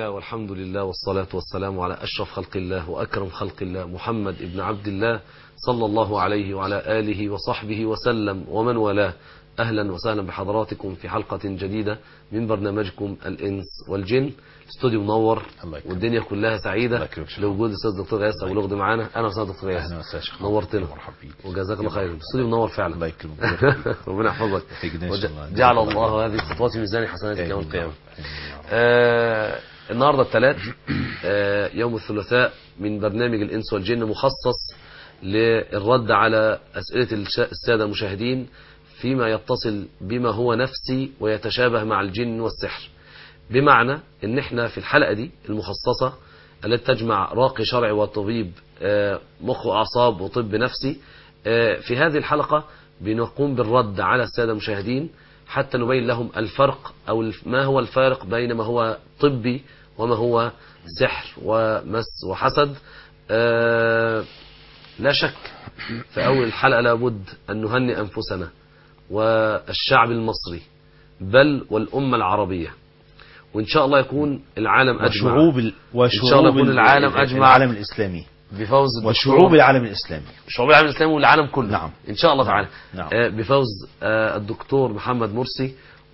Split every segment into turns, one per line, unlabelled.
الله والحمد لله والصلاة والسلام على أشرف خلق الله وأكرم خلق الله محمد ابن عبد الله صلى الله عليه وعلى آله وصحبه وسلم ومن والاه أهلا وسهلا بحضراتكم في حلقة جديدة من برنامجكم الإنس والجن استوديو منور
الله يكرمك.
والدنيا كلها سعيدة
الله يكرمك شيخ.
لوجود الأستاذ دكتور غياث أبو لغد معانا أنا أستاذ دكتور غياث
اهلا وسهلا شيخ
نورتنا
مرحبا بيك
وجزاك الله خير الاستوديو منور فعلا
الله يكرمك ويبارك فيك.
ربنا يحفظك
فيك إن شاء الله.
جعل الله هذه الخطوات في ميزان حسناتك يوم
آمين.
القيامة
آمين يا رب.
آه النهارده الثلاث آه يوم الثلاثاء من برنامج الانس والجن مخصص للرد على اسئله الش- الساده المشاهدين فيما يتصل بما هو نفسي ويتشابه مع الجن والسحر بمعنى ان احنا في الحلقه دي المخصصه التي تجمع راقي شرعي وطبيب آه، مخ واعصاب وطب نفسي آه، في هذه الحلقه بنقوم بالرد على الساده المشاهدين حتى نبين لهم الفرق او الف- ما هو الفارق بين ما هو طبي وما هو سحر ومس وحسد آه، لا شك في اول الحلقه لابد ان نهنئ انفسنا والشعب المصري بل والامه العربيه وان شاء الله يكون العالم اجمع
وشعوب ال...
إن شاء الله يكون
ال-
العالم
ال-
أجمع.
العالم الاسلامي
بفوز الدكتور-
وشعوب العالم الاسلامي
شعوب العالم الاسلامي والعالم كله
نعم.
ان شاء الله
نعم.
تعالى
نعم.
آه، بفوز آه، الدكتور محمد مرسي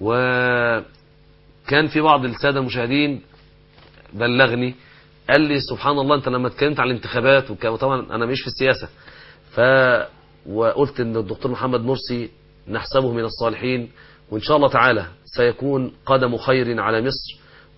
وكان في بعض الساده المشاهدين بلغني قال لي سبحان الله انت لما اتكلمت عن الانتخابات وك- وطبعا انا مش في السياسه ف وقلت ان الدكتور محمد مرسي نحسبه من الصالحين وان شاء الله تعالى سيكون قدم خير على مصر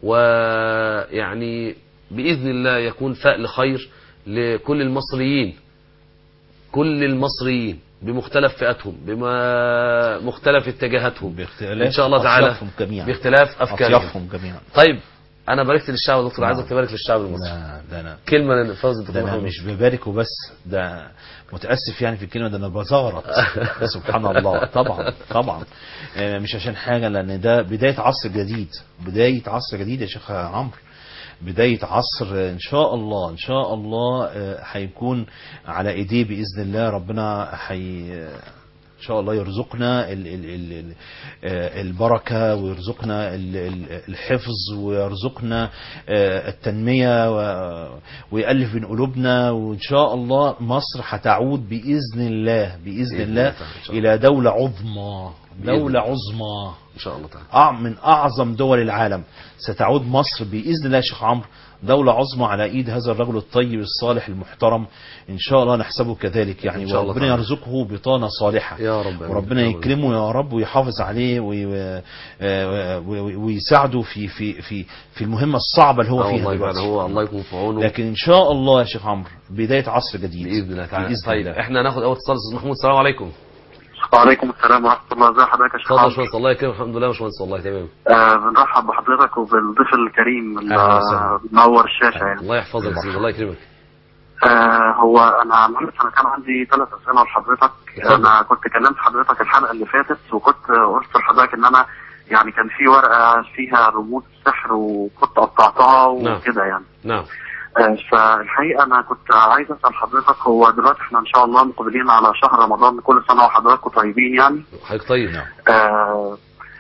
ويعني باذن الله يكون فأل خير لكل المصريين كل المصريين بمختلف فئاتهم بما مختلف اتجاهاتهم
باختلاف
ان شاء الله تعالى
أطيافهم جميعا.
باختلاف افكارهم
اطيافهم جميعا
طيب انا باركت للشعب يا دكتور
نعم.
عايزك تبارك للشعب المصري
لا ده انا
كلمه لفوز الدكتور
ده انا
محمد
مش ببارك وبس ده متاسف يعني في الكلمه ده انا بزغرط سبحان الله طبعا طبعا آه، مش عشان حاجه لان ده بدايه عصر جديد بدايه عصر جديد يا شيخ عمرو بداية عصر آه، إن شاء الله إن شاء الله آه، هيكون على إيديه بإذن الله ربنا حي إن شاء الله يرزقنا ال ال ال ال آه، البركة ويرزقنا ال- ال- الحفظ ويرزقنا آه، التنمية و- ويألف بين قلوبنا وإن شاء الله مصر هتعود بإذن الله بإذن
بإذن
الله
الله تعالى، إن شاء الله.
إلى دولة عظمى
بإذن
دولة
الله.
عظمى
ان شاء الله تعالى
أع- من أعظم دول العالم ستعود مصر بإذن الله يا شيخ عمرو دولة عظمى على إيد هذا الرجل الطيب الصالح المحترم إن شاء الله نحسبه كذلك يعني
إن شاء الله
وربنا
تعالى.
يرزقه بطانة صالحة
يا رب آمين.
وربنا
يا رب.
يكرمه يا رب ويحافظ عليه وي- آه، وي- ويساعده في في في في المهمة الصعبة اللي هو
آه
فيها
والله يبقى
دلوقتي.
هو الله يكون في عونه
لكن إن شاء الله يا شيخ عمرو بداية عصر جديد
باذن الله تعالى
بإذن
طيب
الله.
احنا هناخد اول اتصال استاذ محمود السلام عليكم
وعليكم السلام ورحمة الله ازي حضرتك يا شيخ
اتفضل يا
عمرو؟
باشمهندس الله يكرمك الحمد لله يا باشمهندس والله تمام
آه بنرحب بحضرتك وبالضيف الكريم اللي
أهلا وسهلا.
منور الشاشة يعني
الله يحفظك يا سيدي الله يكرمك
آه هو انا معلش انا كان عندي ثلاث اسئله لحضرتك
اتفضل.
انا كنت كلمت حضرتك الحلقه اللي فاتت وكنت قلت لحضرتك ان انا يعني كان في ورقه فيها رموز سحر وكنت قطعتها
نعم.
وكده يعني
نعم
آه، فالحقيقه انا كنت عايز اسال حضرتك هو دلوقتي احنا ان شاء الله مقبلين على شهر رمضان كل سنه وحضراتكم طيبين يعني
حضرتك طيب
نعم
آه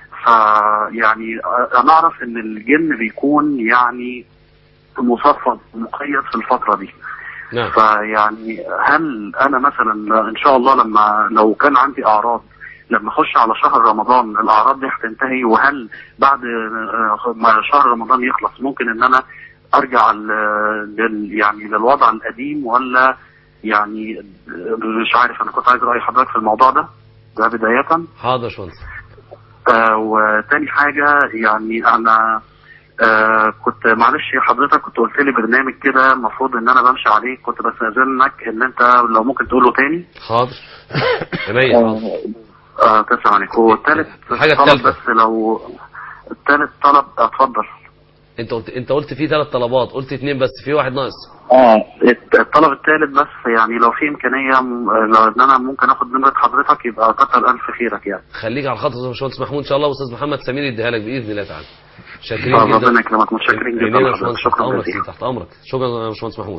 فيعني آه، انا اعرف ان الجن بيكون يعني مصفد مقيد في الفتره دي
نعم
فيعني هل انا مثلا ان شاء الله لما لو كان عندي اعراض لما اخش على شهر رمضان الاعراض دي هتنتهي وهل بعد آه، ما شهر رمضان يخلص ممكن ان انا ارجع ل- لل يعني للوضع القديم ولا يعني مش عارف انا كنت عايز راي حضرتك في الموضوع ده ده بدايه
حاضر يا باشمهندس
آه وتاني حاجة يعني أنا آه كنت معلش يا حضرتك كنت قلت لي برنامج كده المفروض إن أنا بمشي عليه كنت بستأذنك إن أنت لو ممكن تقوله تاني
حاضر عينيا حاضر
آه تسلم عليك والتالت
الحاجة
طلب
التالتة.
بس لو التالت طلب اتفضل
انت قلت انت قلت في ثلاث طلبات قلت اثنين بس في واحد ناقص
اه الطلب الثالث بس يعني لو في امكانيه م- لو ان انا ممكن اخد نمره حضرتك يبقى كتر الف خيرك يعني
خليك على خط يا باشمهندس محمود ان شاء الله واستاذ محمد سمير يديها لك باذن الله تعالى شاكرين
طب
جدا
ربنا يكرمك متشكرين
عينينا
جدا
يا
لحضرتك
باشمهندس تحت
شكرا
امرك
جزيلا
سيدي، تحت امرك شكرا يا باشمهندس محمود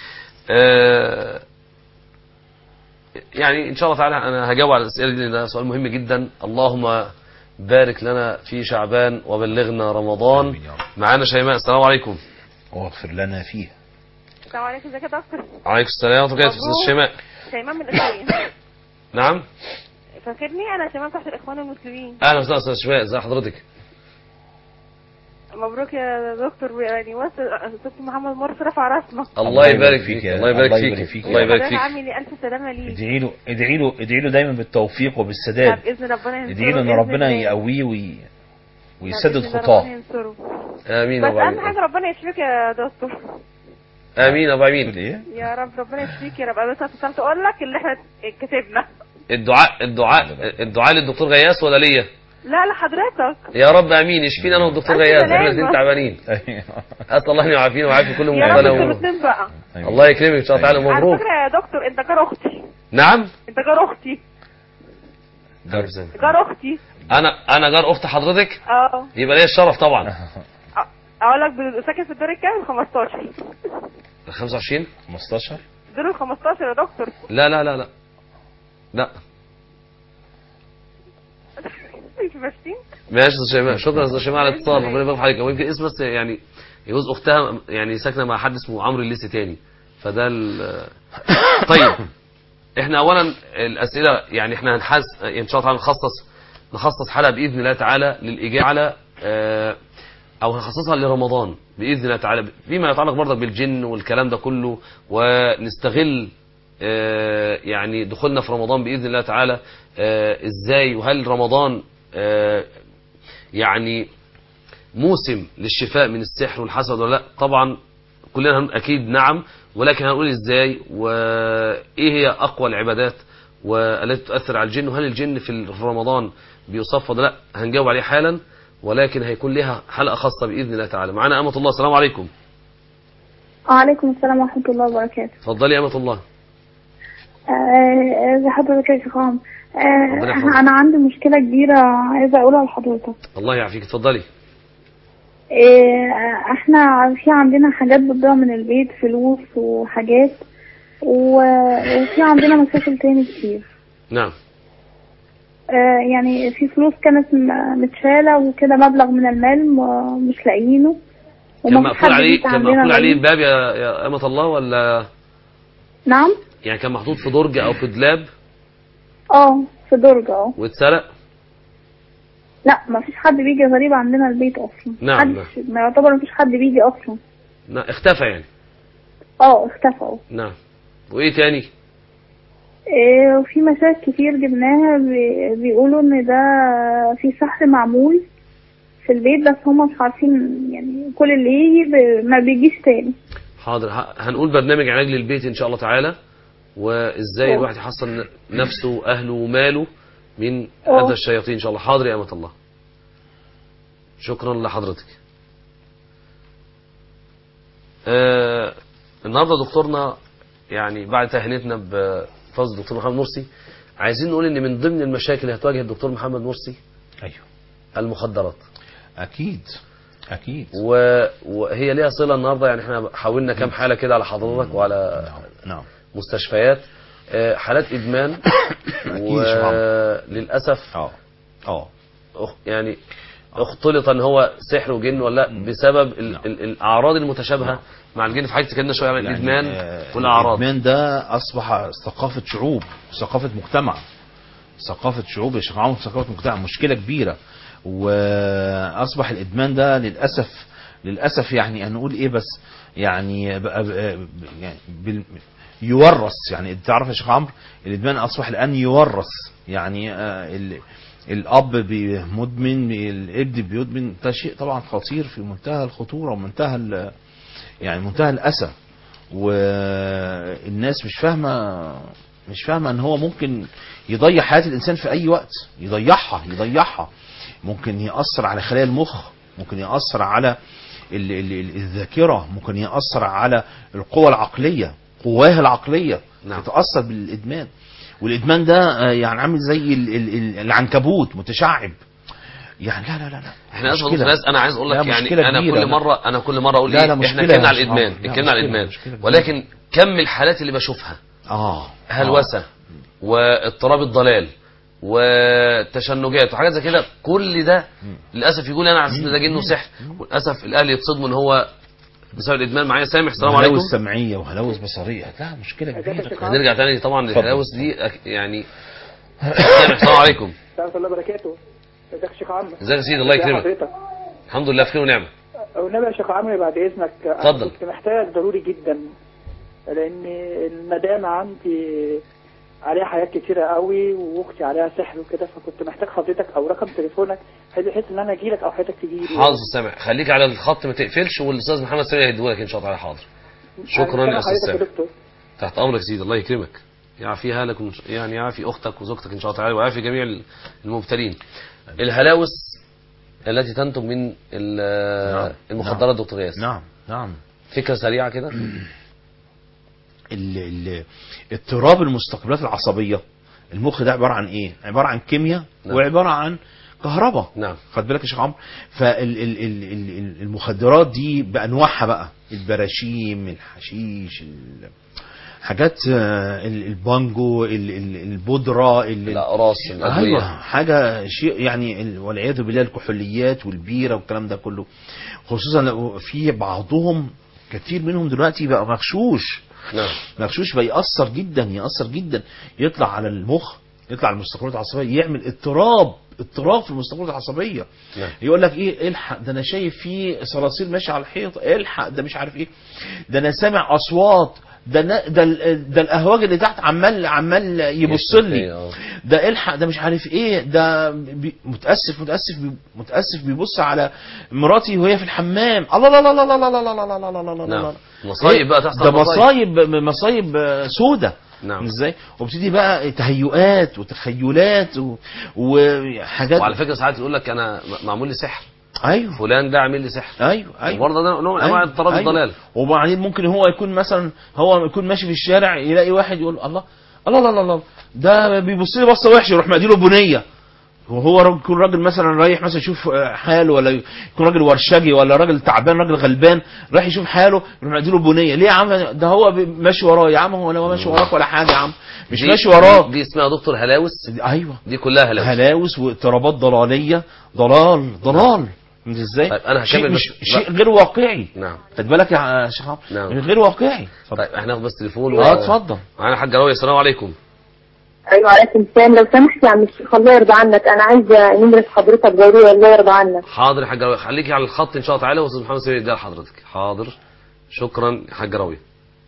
آه يعني ان شاء الله تعالى انا هجاوب على الاسئله دي لأن ده سؤال مهم جدا اللهم بارك لنا في شعبان وبلغنا رمضان
آمين يا رب.
معانا شيماء السلام عليكم
واغفر لنا فيه
السلام عليكم ازيك يا دكتور
عليكم السلام ورحمة الله وبركاته
مبروك.
أستاذ شيماء
شيماء من الاخوان
نعم
فاكرني انا شيماء تحت الاخوان المسلمين
أهلا وسهلا أستاذ شيماء ازي حضرتك
مبروك يا دكتور يعني وصل دكتور محمد مرسي رفع راسنا
الله يبارك فيك
يا-
الله يبارك
الله يبارك
فيك
فيك
الله
يا
يبارك
حضرتك
فيك
عامل لي الف سلامه ليك
ادعي له ادعي له ادعي له دايما بالتوفيق وبالسداد
باذن ربنا ينصره
ادعي له ان
بإذن
ربنا
الله.
يقويه وي... ويسدد
بإذن الله
خطاه
ربنا ينصره.
آمين
بس
أبو
اهم
عمين
حاجه ربنا يشفيك يا دكتور
آمين أبو
تقول
عمين
ايه؟
يا رب ربنا يشفيك يا رب انا بس اتصلت اقول لك اللي احنا كسبنا
الدعاء الدعاء الدعاء للدكتور غياس ولا ليا
لا لحضرتك
يا رب امين يشفينا انا والدكتور
ألف
غياس احنا
سلامة.
الاثنين تعبانين اسال الله ان يعافينا ويعافي كل
يا رب
مبتلى
انتوا
و...
الاثنين بقى
الله يكرمك ان شاء الله تعالى
على
مبروك
فكره يا دكتور انت جار اختي
نعم
انت جار اختي
ألف سنة.
جار اختي
انا انا جار اخت حضرتك
اه
يبقى ليا الشرف طبعا
اقول لك ب- ساكن في الدور الكام 15
ال 25
15
الدور ال 15 يا دكتور
لا لا لا لا لا
مش ماشيين
ماشي يا أستاذ شيماء شكرا يا استاذ شيماء على الاتصال ربنا يبارك في حضرتك هو يمكن اسم بس يعني يجوز اختها يعني ساكنه مع حد اسمه عمرو الليسي تاني فده ال- طيب احنا اولا الاسئله يعني احنا هنحاز ان شاء الله تعالى نخصص نخصص حلقه باذن الله تعالى للاجابه على آه، او هنخصصها لرمضان باذن الله تعالى فيما يتعلق برضك بالجن والكلام ده كله ونستغل آه، يعني دخولنا في رمضان باذن الله تعالى آه، ازاي وهل رمضان آه، يعني موسم للشفاء من السحر والحسد ولا لا طبعا كلنا هن- اكيد نعم ولكن هنقول ازاي وايه هي اقوى العبادات والتي تؤثر على الجن وهل الجن في ال- في رمضان بيصف ولا لا هنجاوب عليه حالا ولكن هيكون لها حلقه خاصه باذن الله تعالى معانا امه الله السلام عليكم
وعليكم السلام ورحمة الله وبركاته
اتفضلي يا امه الله
آه، ازي حضرتك يا شيخ عمرو آه،
ربنا يحفظك.
أنا عندي مشكلة كبيرة عايزة أقولها لحضرتك
الله يعافيك اتفضلي
آه، احنا في عندنا حاجات بتضيع من البيت فلوس وحاجات و- وفي عندنا مشاكل تاني كتير
نعم
آه، يعني في فلوس كانت م- متشالة وكده مبلغ من المال م- مش لاقيينه
كان
ومفيش
مقفول
حد
عليه
بيجي
كان
عندنا
مقفول عليه
غيره.
الباب يا يا امه الله ولا
نعم
يعني كان محطوط في درج او في دولاب
اه في درج اه
واتسرق
لا مفيش حد بيجي غريب عندنا البيت اصلا
نعم،
محدش- ما يعتبر مفيش حد بيجي اصلا
نعم اختفى يعني
اه اختفوا
نعم وايه تاني
إيه وفي مشاكل كتير جبناها بي- بيقولوا ان ده في سحر معمول في البيت بس هما مش عارفين يعني كل اللي يجي ب- ما بيجيش تاني
حاضر ه- هنقول برنامج علاج للبيت ان شاء الله تعالى وازاي
أوه.
الواحد يحصن نفسه واهله وماله من
أوه.
اذى الشياطين ان شاء الله حاضر يا امه الله شكرا لحضرتك آه النهارده دكتورنا يعني بعد تهنئتنا بفضل الدكتور محمد مرسي عايزين نقول ان من ضمن المشاكل اللي هتواجه الدكتور محمد مرسي
ايوه
المخدرات
اكيد اكيد
و... وهي ليها صله النهارده يعني احنا حاولنا كام حاله كده على حضرتك وعلى
نعم
مستشفيات آه، حالات ادمان
أكيد يا شباب.
وللاسف
اه اه
يعني اختلط ان هو سحر وجن ولا لا بسبب ال...
نعم.
ال... الاعراض المتشابهه مع الجن في حاجه اتكلمنا شويه عن
يعني،
الادمان
آه،
والاعراض
الادمان ده اصبح ثقافه شعوب ثقافه مجتمع ثقافه شعوب يا شيخ عمرو ثقافه مجتمع مشكله كبيره واصبح الادمان ده للاسف للاسف يعني هنقول ايه بس يعني بقى بقى يعني بال يورث يعني انت تعرف يا شيخ عمرو الادمان اصبح الان يورث يعني آه، ال الاب بي- مدمن الابن بيدمن ده شيء طبعا خطير في منتهى الخطوره ومنتهى ال- يعني منتهى الاسى والناس مش فاهمه مش فاهمه ان هو ممكن يضيع حياه الانسان في اي وقت يضيعها يضيعها ممكن ياثر على خلايا المخ ممكن ياثر على ال- ال- ال- الذاكره ممكن ياثر على القوى العقليه قواه العقليه
نعم.
تتاثر بالادمان والادمان ده آه، يعني عامل زي ال- ال- ال- العنكبوت متشعب يعني لا لا لا لا
احنا اسف
مشكلة.
ناس انا عايز اقول
لا،
لك يعني
مشكلة
انا
كبيرة.
كل
لا.
مره انا كل مره اقول
لا،
ايه
لا،
احنا
مشكلة
اتكلمنا
يا
على
شيخ
الادمان
عمرو. لا،
اتكلمنا على
مشكلة،
الادمان
مشكلة كبيرة.
ولكن كم الحالات اللي بشوفها
اه
هلوسه واضطراب الضلال وتشنجات وحاجات زي كده كل ده للاسف يقول انا على اساس ان ده جن وسحر وللاسف الاهل يتصدموا ان هو بسبب الادمان معايا سامح السلام عليكم
هلاوس سمعيه وهلاوس بصريه لا مشكله كبيره
هنرجع تاني طبعا للهلاوس دي أك- يعني سامح السلام عليكم
ورحمة الله وبركاته ازيك يا شيخ عمرو
ازيك يا سيدي الله
ازي
يكرمك
حضرتك
الحمد لله بخير ونعمه
والنبي يا شيخ عمرو بعد اذنك أنا
اتفضل.
كنت محتاج ضروري جدا لان المدام عندي عليها حاجات كتيرة قوي واختي عليها سحر وكده فكنت محتاج حضرتك او رقم تليفونك بحيث ان انا اجي لك او حضرتك تجي لي
حاضر سامح خليك على الخط ما تقفلش والاستاذ محمد سامي هيديهولك ان شاء الله حاضر شكرا يا استاذ
حضرتك
سامح
يا دكتور
تحت امرك يا سيدي الله يكرمك يعافيها لك ونش- يعني يعافي اختك وزوجتك ان شاء الله تعالى ويعافي جميع المبتلين الهلاوس التي تنتج من ال-
نعم.
المخدرات دكتور ياسر
نعم نعم
فكره سريعه كده
ال- ال- اضطراب المستقبلات العصبيه المخ ده عباره عن ايه عباره عن كيمياء
نعم.
وعباره عن كهرباء
نعم
خد بالك يا شيخ عمرو فالمخدرات دي بانواعها بقى البراشيم الحشيش ال- حاجات آه، ال- البانجو ال- ال- البودره ال-
الاقراص
ايوه
الادويه
حاجه شيء يعني ال- والعياذ بالله الكحوليات والبيره والكلام ده كله خصوصا لو في بعضهم كتير منهم دلوقتي بقى مغشوش
نعم
مغشوش بقى يأثر جدا يأثر جدا يطلع على المخ يطلع على المستقبلات العصبيه يعمل اضطراب اضطراب في المستقبلات العصبيه
نعم
يقول لك ايه الحق ده انا شايف في صراصير ماشيه على الحيط الحق ده مش عارف ايه ده انا سامع اصوات ده أنا- ده ال- ده الاهواج اللي تحت عمال عمال يبص لي
آه.
ده الحق ده مش عارف ايه ده بي متاسف متاسف بي متاسف بيبص على مراتي وهي في الحمام الله لا لا لا لا لا لا لا لا لا لا لا لا
نعم
لا
مصايب بقى تحصل
ده
مصايب.
مصايب مصايب سودة
نعم
ازاي وبتدي بقى تهيؤات وتخيلات و- وحاجات
وعلى فكره ساعات يقول لك انا م- معمول لي سحر
ايوه
فلان ده عامل لي سحر
ايوه ايوه
وبرضه ده نوع من انواع
أيوة،
اضطراب
أيوة.
الضلال
وبعدين ممكن هو يكون مثلا هو يكون ماشي في الشارع يلاقي واحد يقول الله الله الله الله, الله ده بيبص لي بصه وحشه يروح مديله بنيه وهو راجل- يكون راجل مثلا رايح مثلا يشوف آه، حاله ولا يكون راجل ورشجي ولا راجل تعبان راجل غلبان رايح يشوف حاله يروح مديله بنيه ليه يا عم ده هو بي- ماشي وراه يا عم هو لا هو ماشي وراك ولا حاجه يا عم مش
دي-
ماشي وراك
دي اسمها دكتور هلاوس
ايوه
دي كلها هلاوس
هلاوس واضطرابات ضلاليه ضلال ضلال فهمت ازاي؟
طيب، أنا
شيء
هكمل
مش
بس-
شيء غير واقعي
نعم
خد بالك يا شيخ عمرو
نعم.
غير واقعي
طيب احنا ناخد بس تليفون
اه اتفضل
معانا حاجه راويه السلام عليكم
ايوه عليكم السلام لو سمحت يا عم الشيخ الله يرضى عنك انا عايزه نمره حضرتك ضروري الله يرضى عنك
حاضر يا حاجه راويه خليكي على الخط ان شاء الله تعالى واستاذ محمد سمير يديها لحضرتك حاضر شكرا يا حاجه راويه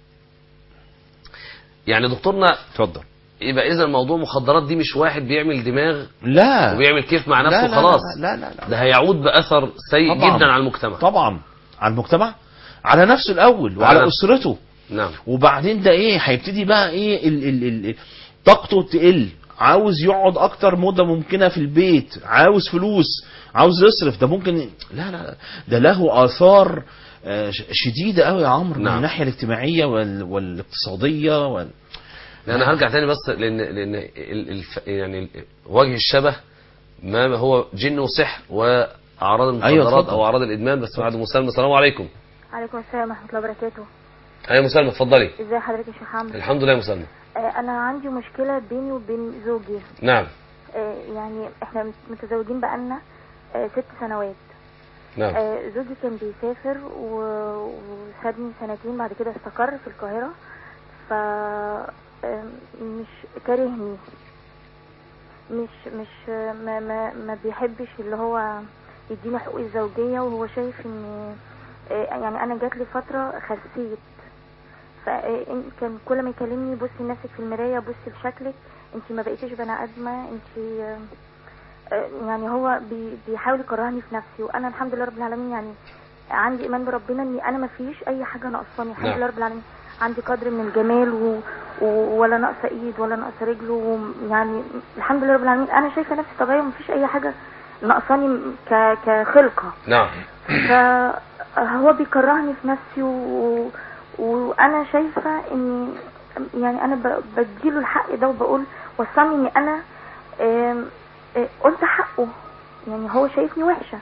يعني دكتورنا
اتفضل
يبقى اذا موضوع مخدرات دي مش واحد بيعمل دماغ
لا
وبيعمل كيف مع
لا
نفسه
لا
خلاص
لا لا, لا, لا.
ده هيعود باثر سيء
طبعاً.
جدا على المجتمع
طبعا على المجتمع على نفسه الاول وعلى
على-
اسرته
نعم
وبعدين ده ايه هيبتدي بقى ايه ال ال ال طاقته تقل عاوز يقعد اكتر مده ممكنه في البيت عاوز فلوس عاوز يصرف ده ممكن لا لا ده له اثار آه، ش- شديده قوي يا عمرو من
نعم.
الناحيه الاجتماعيه وال والاقتصاديه وال...
لان انا هرجع تاني بس لان لان ال- الف يعني ال- وجه الشبه ما هو جن وسحر واعراض المخدرات
أيوة، اتفضل.
او اعراض الادمان بس بعد مسالمه السلام عليكم
عليكم السلام ورحمة الله وبركاته
ايوه مسالمه اتفضلي
ازي حضرتك يا شيخ عمرو
الحمد لله يا مسالمه
آه انا عندي مشكلة بيني وبين زوجي
نعم
آه يعني احنا متزوجين بقالنا آه ست سنوات
نعم
آه زوجي كان بيسافر و- وسابني سنتين بعد كده استقر في القاهرة ف آه، مش كارهني مش مش آه، ما ما ما بيحبش اللي هو يديني حقوق الزوجية وهو شايف ان آه، يعني انا جات لي فترة خسيت فكان كل ما يكلمني بصي لنفسك في المراية بصي لشكلك انت ما بقيتيش بني ادمة انت آه، آه، يعني هو بي- بيحاول يكرهني في نفسي وانا الحمد لله رب العالمين يعني عندي ايمان بربنا اني انا ما فيش اي حاجه ناقصاني الحمد
نعم.
لله رب العالمين عندي قدر من الجمال و... و... ولا ناقصه ايد ولا ناقصه رجل ويعني الحمد لله رب العالمين انا شايفه نفسي طبيعيه وما فيش اي حاجه ناقصاني ك... كخلقه
نعم
فهو بيكرهني في نفسي و... وانا شايفه اني يعني انا ب... بديله الحق ده وبقول وصلني اني انا آم، آه، قلت حقه يعني هو شايفني وحشه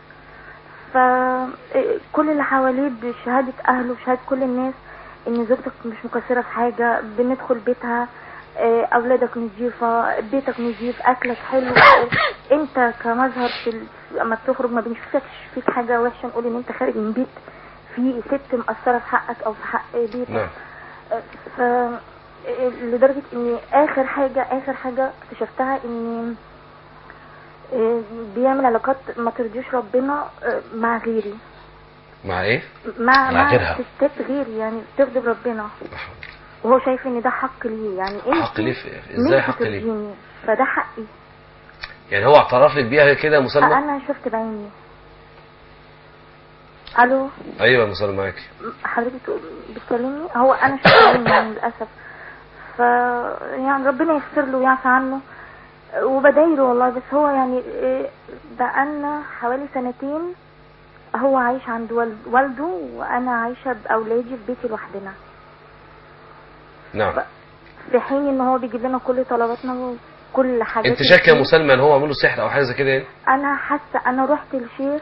فكل اللي حواليه بشهاده اهله بشهاده كل الناس ان زوجتك مش مقصره في حاجه بندخل بيتها آه، اولادك نظيفه بيتك نظيف اكلك حلو آه، انت كمظهر في ال... اما بتخرج ما بنشوفكش فيك حاجه وحشه نقول ان انت خارج من بيت في ست مقصره في حقك او في حق بيتك
نعم
ف لدرجة ان اخر حاجة اخر حاجة اكتشفتها ان آه، بيعمل علاقات ما ترضيش ربنا آه، مع غيري
مع ايه
مع
مع
مع
غيرها.
ستات غيري يعني تغضب ربنا وهو شايف ان ده حق ليه يعني انت
حق ليه في- ازاي
مش
حق ليه
بترضيني فده حقي
يعني هو اعترف لك بيها كده يا مسلمى
انا شفت بعيني الو
ايوه يا مسلمى معاك
حضرتك بتكلمني هو انا شفت بعيني يعني للاسف ف يعني ربنا يغفر له ويعفى عنه وبدايله والله بس هو يعني إيه، بقالنا حوالي سنتين هو عايش عند والد والده وانا عايشه باولادي في بيتي لوحدنا
نعم
في حين ان هو بيجيب لنا كل طلباتنا وكل حاجات
انت شاكه يا مسلمى ان هو عامل له سحر او حاجه زي كده يعني
انا حاسه انا رحت للشيخ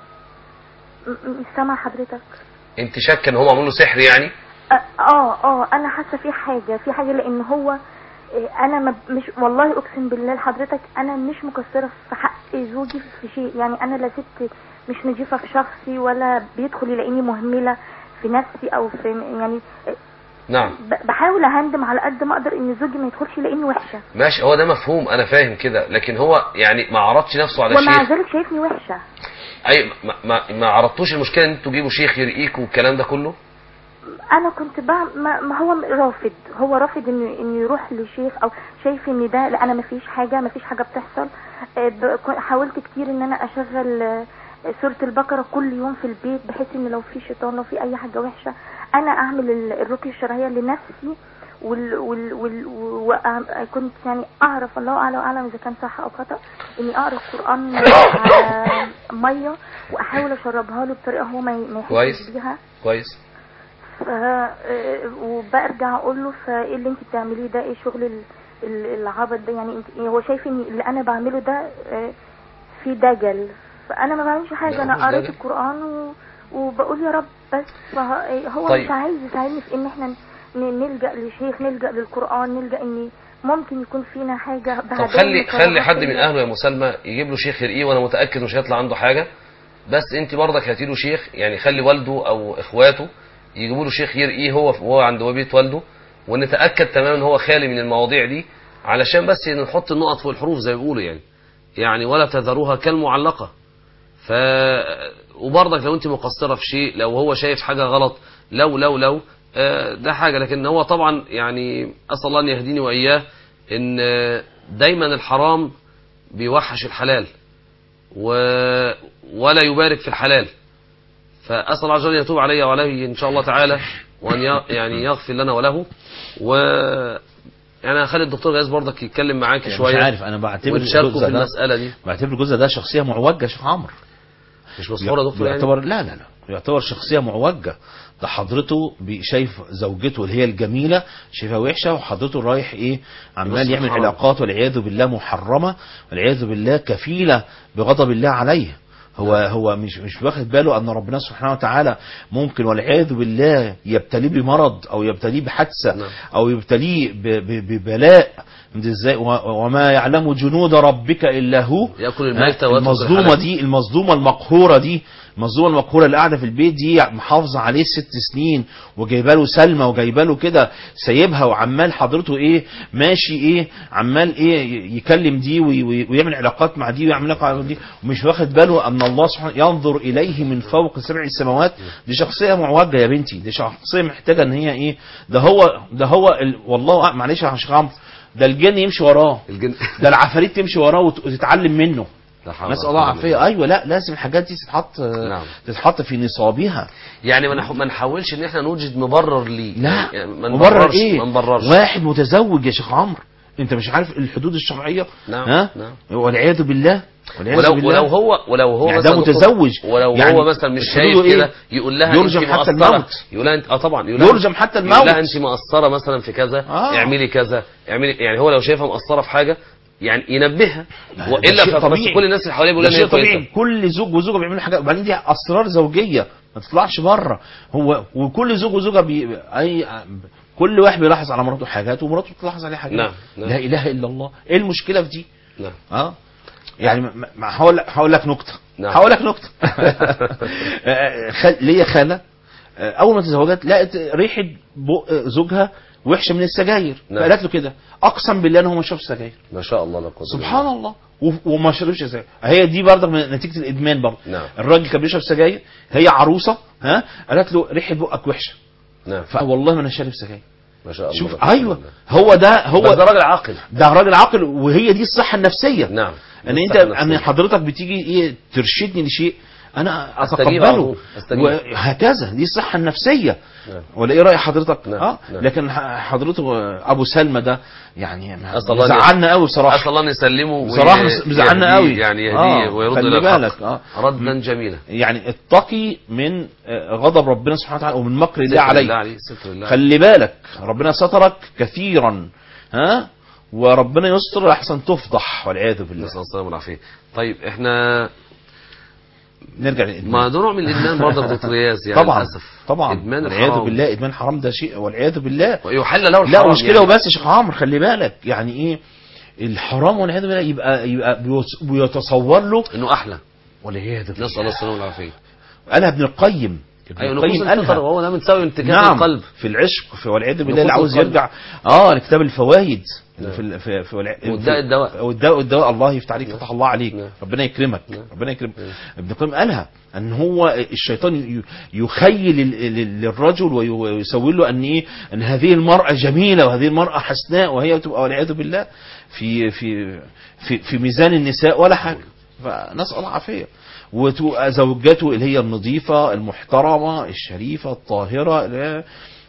م- م- مش سامع حضرتك
انت شاكه ان هو عامل له سحر يعني
اه اه آه، انا حاسه في حاجه في حاجه لان هو إيه، انا ما ب- مش والله اقسم بالله لحضرتك انا مش مقصره في حق زوجي في شيء يعني انا لا ست مش نضيفه في شخصي ولا بيدخل يلاقيني مهمله في نفسي او في يعني إيه،
نعم
ب- بحاول اهندم على قد ما اقدر ان زوجي ما يدخلش يلاقيني وحشه
ماشي هو ده مفهوم انا فاهم كده لكن هو يعني ما عرضش نفسه على
ومع
شيخ
ذلك شايفني وحشه
اي ما, ما, ما عرضتوش المشكله ان انتوا تجيبوا شيخ يرقيكوا والكلام ده كله
انا كنت بقى ما, ما هو رافض هو رافض انه انه يروح لشيخ او شايف ان ده لا انا ما فيش حاجه ما فيش حاجه بتحصل آه، ب- كن- حاولت كتير ان انا اشغل آه، سوره البقره كل يوم في البيت بحيث ان لو في شيطان لو في اي حاجه وحشه انا اعمل ال- الرقيه الشرعيه لنفسي وال وال وال وكنت يعني اعرف الله اعلم اعلم اذا كان صح او خطا اني اقرا القران على ميه واحاول اشربها له بطريقه هو ما ي- ما
كويس.
يحسش بيها
كويس
ف آه، وبرجع اقول له فايه اللي انت بتعمليه ده ايه شغل ال- ال- العبط ده يعني انت هو شايف ان اللي انا بعمله ده آه، في دجل فانا ما بعملش حاجه
لا،
انا
مفيش
قريت
دجل.
القران و... وبقول يا رب بس فه- هو
طيب.
مش عايز يساعدني في ان احنا ن- نلجا لشيخ نلجا للقران نلجا ان ممكن يكون فينا حاجه
طب
بعدين
خلي خلي
نصلحها
حد من
فينا.
اهله يا مسلمى يجيب له شيخ يرقيه وانا متاكد مش هيطلع عنده حاجه بس انت برضك هاتي له شيخ يعني خلي والده او اخواته يجيبوا له شيخ يرقيه هو وهو عند بيت والده ونتاكد تماما ان هو خالي من المواضيع دي علشان بس نحط النقط فوق الحروف زي ما بيقولوا يعني يعني ولا تذروها كالمعلقه ف وبرضك لو انت مقصره في شيء لو هو شايف حاجه غلط لو لو لو آه، ده حاجه لكن هو طبعا يعني اسال الله ان يهديني واياه ان آه، دايما الحرام بيوحش الحلال و... ولا يبارك في الحلال فاسال الله عز وجل ان يتوب علي وعليه ان شاء الله تعالى وان ي... يعني يغفر لنا وله و يعني هخلي الدكتور غاز برضك يتكلم معاك
مش
شويه
عارف انا بعتبر
ونشاركه
الجزء
في
ده
المساله دي
بعتبر الجزء ده شخصيه معوجه يا شيخ عمرو
مش مسحوره يا دكتور يعني
يعتبر لا لا لا يعتبر شخصيه معوجه ده حضرته بي- شايف زوجته اللي هي الجميله شايفها وحشه وحضرته رايح ايه عمال
يبص
يعمل
حرام.
علاقات والعياذ بالله محرمه والعياذ بالله كفيله بغضب الله عليه هو هو مش مش واخد باله ان ربنا سبحانه وتعالى ممكن والعياذ بالله يبتليه بمرض او يبتليه بحادثه
نعم.
او يبتليه ب- ب- ببلاء انت ازاي و- وما يعلم جنود ربك الا هو
ياكل الميتة ويترك
المظلومه
الحلال.
دي المظلومه المقهوره دي المظلومه المقهوره اللي قاعده في البيت دي محافظه عليه ست سنين وجايبه له سلمى وجايبه له كده سايبها وعمال حضرته ايه ماشي ايه عمال ايه ي- يكلم دي وي- وي- ويعمل علاقات مع دي ويعمل علاقات مع دي ومش واخد باله ان الله سبحانه ينظر اليه من فوق سبع السماوات دي شخصيه معوجه يا بنتي دي شخصيه محتاجه ان هي ايه ده هو ده هو ال... والله أع- معلش يا شيخ عمرو ده الجن يمشي وراه
الجن
ده العفاريت تمشي وراه وت- وتتعلم منه
لا حول
نسال
ولا
الله
قوة
العافيه ايوه لا لازم الحاجات دي تتحط
نعم.
تتحط في نصابها
يعني ما نح- ما نحاولش ان احنا نوجد مبرر ليه
لا
يعني ما
مبرر
نبررش
ايه
ما نبررش
واحد متزوج يا شيخ عمرو انت مش عارف الحدود الشرعيه
نعم،
ها
نعم.
والعياذ بالله والعياذ
ولو
بالله
ولو هو ولو هو
يعني
مثلا
ده
دكتور-
متزوج
ولو
يعني
هو مثلا مش
حدوده
شايف
إيه؟
كده يقول لها
يرجم
انت
حتى
مقصرة.
الموت.
يقول لها انت اه طبعا يقول لها
يرجم حتى
يقول لها
الموت.
انت مقصره مثلا في كذا
آه.
اعملي كذا اعملي يعني هو لو شايفها مقصره في حاجه يعني ينبهها
لا، ده
والا
شيء
فبس
طبيعي.
كل الناس اللي حواليه بيقولوا
ده
ان هي
شيء طبيعي
كويسه
كل زوج وزوجه بيعملوا حاجه وبعدين دي اسرار زوجيه ما تطلعش بره هو وكل زوج وزوجه بي اي كل واحد بيلاحظ على مراته حاجات ومراته بتلاحظ عليه حاجات
نعم، نعم.
لا اله الا الله ايه المشكله في دي
نعم
اه يعني ما- ما هقول لك هقول لك نكته
نعم.
هقول لك نكته آه، خل- ليا خاله آه، اول ما تزوجت لقت ريحه بق زوجها وحشه من السجاير
نعم.
فقالت له كده اقسم بالله ان هو ما شربش سجاير
ما شاء الله لا قوة إلا
سبحان
بالله.
الله و- وما شربش سجاير هي دي برضك من نتيجه الادمان برضه
نعم.
الراجل كان بيشرب سجاير هي عروسه ها قالت له ريحه بقك وحشه
نعم
فوالله ما انا شارب سجاير
ما شاء الله
شوف
لا قوة إلا
ايوه
بالله.
هو ده هو
بس ده راجل عاقل
ده راجل عاقل وهي دي الصحه النفسيه
نعم
ان انت
الصحة النفسية.
ان حضرتك بتيجي ايه ترشدني لشيء انا
أستجيب على
اتقبله
طول، أستجيب.
وهكذا دي الصحه النفسيه
نعم.
ولا ايه راي حضرتك
نعم،
اه
نعم.
لكن ح- حضرته آه، ابو سلمى ده يعني ما-
أسأل الله أن-
زعلنا قوي بصراحه
أسأل الله أن يسلمه وي-
بصراحه مس- مزعلنا
يهديه-
قوي
يعني يهديه
آه،
ويرد
خلي
إلى الحق
بالك اه
ردا جميلا
يعني اتقي من آه، غضب ربنا سبحانه وتعالى ومن مكر الله
ستر الله
عليك
عليه ستر الله
خلي بالك ربنا سترك كثيرا ها وربنا يستر احسن تفضح والعياذ بالله
نسأل الله السلامة والعافية طيب احنا
نرجع للإدمان.
ما ده نوع من الإدمان برضه يا دكتور رياض يعني
طبعا
للأسف
طبعا
إدمان
والعياذ
الحرام
بالله ادمان حرام ده شيء والعياذ بالله
ويحل له
لا
الحرام
مش كده
يعني.
وبس يا شيخ عمرو خلي بالك يعني ايه الحرام والعياذ بالله يبقى يبقى بيوص- بيتصور له
إنه أحلى
والعياذ
نسأل الله
بالله
السلامة والعافية
قالها ابن القيم ابن
أيوة
القيم
نفوس الفطر
قالها
وهو ده من سوي انتكاس
نعم
القلب
في العشق في والعياذ بالله
نفوس
اللي عاوز
القلب.
يرجع اه لكتاب الفوائد
نعم.
في ال- في في والع-
والداء
في-
الدواء.
والداء الدواء الله يفتح عليك فتح الله عليك
نعم.
ربنا يكرمك
نعم.
ربنا يكرمك
نعم.
ابن القيم قالها ان هو الشيطان ي- يخيل ال- ال- للرجل وي- ويسوي له ان ايه ان هذه المراه جميله وهذه المراه حسناء وهي تبقى والعياذ بالله في في في في ميزان النساء ولا حاجه فنسال الله العافيه وزوجاته اللي هي النظيفه المحترمه الشريفه الطاهره لا-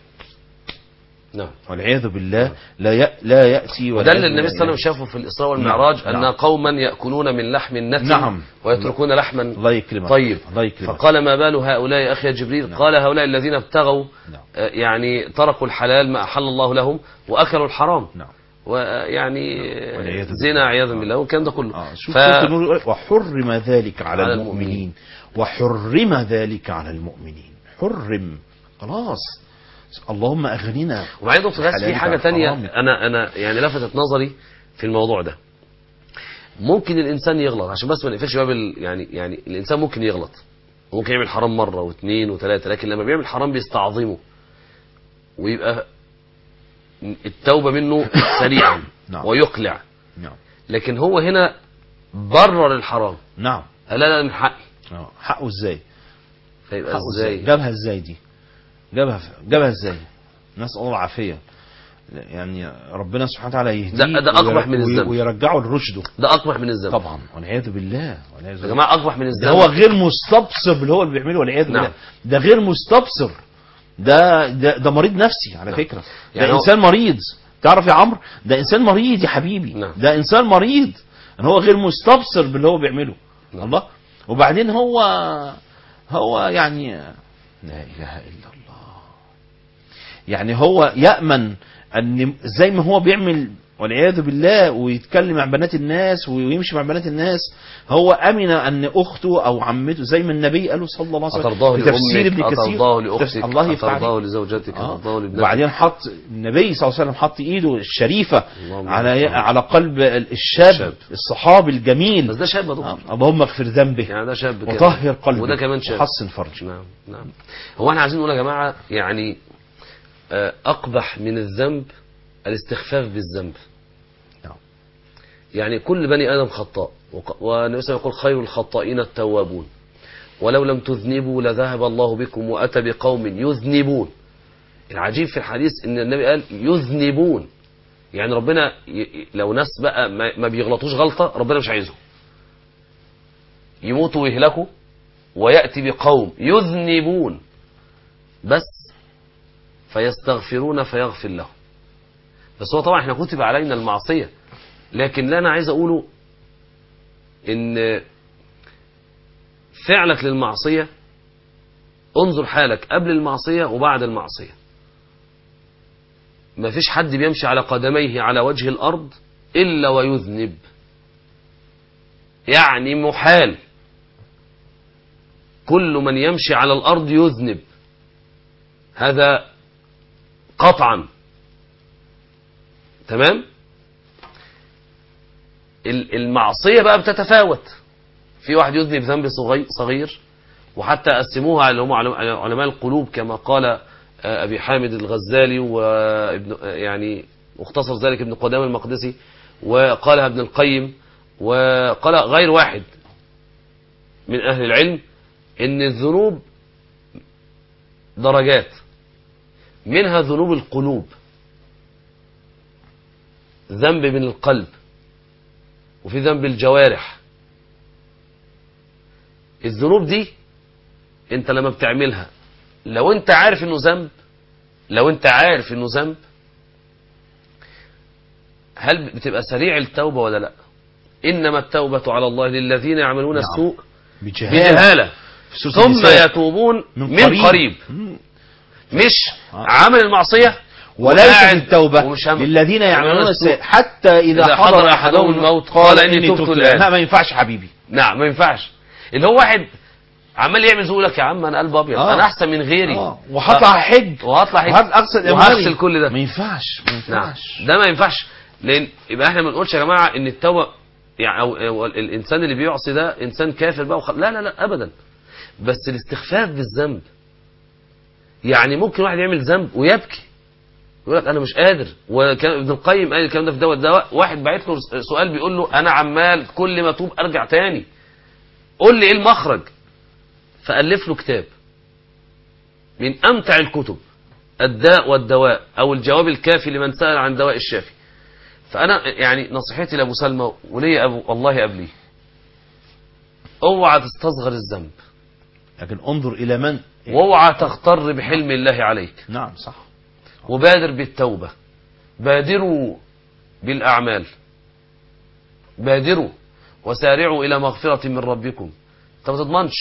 نعم
والعياذ بالله لا ي... لا ياتي
وده اللي النبي صلى الله عليه وسلم شافه في الإسراء والمعراج
نعم.
أن
نعم.
قوما يأكلون من لحم النتن
نعم.
ويتركون لحما
الله يكرمك
طيب
الله يكرمك
فقال ما بال هؤلاء يا أخي جبريل
نعم.
قال هؤلاء الذين ابتغوا
نعم.
آه، يعني تركوا الحلال ما أحل الله لهم وأكلوا الحرام
نعم
ويعني
والعياذ بالله.
زنا عياذا
آه.
بالله والكلام ده كله
آه شوف
ف...
سورة النور يقول وحرم ذلك على,
على
المؤمنين.
المؤمنين.
وحرم ذلك على المؤمنين حرم خلاص اللهم اغننا
وبعدين دكتور ياسر في
حلالك
حاجة
عن
تانية
حرامك.
أنا أنا يعني لفتت نظري في الموضوع ده ممكن الإنسان يغلط عشان بس ما نقفلش باب ال- يعني يعني الإنسان ممكن يغلط ممكن يعمل حرام مرة واثنين وثلاثة لكن لما بيعمل حرام بيستعظمه ويبقى التوبة منه سريعا
نعم.
ويقلع
نعم
لكن هو هنا برر الحرام
نعم
قال لا لا من حقي
آه. حقه ازاي
فيبقى
حقه ازاي
ازاي
جابها ازاي دي جابها جابها ازاي نسال الله العافيه يعني ربنا سبحانه وتعالى يهديه
ده- ده أقبح
وير-
من الذنب.
ويرجعه لرشده
ده أقبح من الذنب
طبعا والعياذ بالله والعياذ
يا
بالله
جماعة أقبح من
ده
الذنب
هو غير مستبصر باللي هو اللي بيعمله والعياذ
نعم.
بالله ده غير مستبصر ده ده, ده مريض نفسي على
نعم.
فكره ده
يعني هو-
انسان مريض تعرف يا عمرو ده انسان مريض يا حبيبي
نعم.
ده انسان مريض ان هو غير مستبصر باللي هو بيعمله
نعم.
الله وبعدين هو هو يعني لا اله الا الله يعني هو يامن ان زي ما هو بيعمل والعياذ بالله ويتكلم عن بنات الناس ويمشي مع بنات الناس هو امن ان اخته او عمته زي ما النبي قاله صلى الله عليه وسلم
أترضاه
في تفسير ابن
لأمك
كثير
أترضاه
في
لأختك
تفسير- الله يفتح
أترضاه
عليك
لزوجتك
آه.
أترضاه لابنتك
وبعدين حط النبي صلى الله عليه وسلم حط ايده الشريفه
اللهم
على
بارك.
على قلب الشاب
الشاب.
الصحابي الجميل
بس ده شاب يا دكتور
آه. اللهم اغفر ذنبه
يعني ده شاب كده.
وطهر قلبه
وده كمان شاب
وحسن فرجه
نعم نعم هو احنا عايزين نقول يا جماعة يعني آه، أقبح من الذنب الاستخفاف بالذنب
نعم.
يعني كل بني آدم خطاء وق- والنبي صلى الله عليه وسلم يقول خير الخطائين التوابون ولو لم تذنبوا لذهب الله بكم وأتى بقوم يذنبون العجيب في الحديث ان النبي قال يذنبون يعني ربنا ي- ي- لو ناس بقى ما ما بيغلطوش غلطة ربنا مش عايزهم يموتوا ويهلكوا ويأتي بقوم يذنبون بس فيستغفرون فيغفر لهم بس هو طبعا احنا كتب علينا المعصية لكن اللي انا عايز اقوله ان فعلك للمعصية انظر حالك قبل المعصية وبعد المعصية ما فيش حد بيمشي على قدميه على وجه الأرض إلا ويذنب يعني محال كل من يمشي على الأرض يذنب هذا قطعا تمام ال- المعصية بقى بتتفاوت في واحد يذنب ذنب صغي- صغير وحتى قسموها اللي هم علم- علماء القلوب كما قال آه، أبي حامد الغزالي وابن آه، يعني مختصر ذلك ابن قدامة المقدسي وقالها ابن القيم وقال غير واحد من أهل العلم إن الذنوب درجات منها ذنوب القلوب ذنب من القلب وفي ذنب الجوارح الذنوب دي انت لما بتعملها لو انت عارف انه ذنب لو انت عارف انه ذنب هل بتبقى سريع التوبة ولا لا انما التوبة على الله للذين يعملون
نعم.
السوء
بجهالة
بجهالة
في سورة
ثم
النساء.
يتوبون من,
من قريب.
قريب,
مم.
مش
آه.
عمل المعصية
وليس
وقاعد
التوبة
ومش هم-
للذين يعملون
يعملون
السيئات حتى إذا,
إذا حضر أحدهم الموت قال إني تبت الآن.
لا ما ينفعش حبيبي
نعم ما ينفعش اللي هو واحد عمال يعمل زي لك يا عم انا قلب ابيض
آه.
انا احسن من غيري
آه. وهطلع حج
وهطلع حج
وهغسل
وهغسل
أموالي.
كل ده
ما ينفعش ما
نعم
ينفعش
ده ما ينفعش لان يبقى احنا ما نقولش يا جماعه ان التوبه يعني أو أو الانسان اللي بيعصي ده انسان كافر بقى وخ... لا لا لا ابدا بس الاستخفاف بالذنب يعني ممكن واحد يعمل ذنب ويبكي يقول لك انا مش قادر وكان ابن القيم قال الكلام ده في دواء الدواء واحد بعت له سؤال بيقول له انا عمال كل ما اتوب ارجع تاني قول لي ايه المخرج فالف له كتاب من امتع الكتب الداء والدواء او الجواب الكافي لمن سال عن دواء الشافي فانا يعني نصيحتي لابو سلمى ولي ابو الله قبلي اوعى تستصغر الذنب
لكن انظر إلى من
واوعى تغتر بحلم الله عليك
نعم صح
وبادر بالتوبة بادروا بالأعمال بادروا وسارعوا إلى مغفرة من ربكم انت ما تضمنش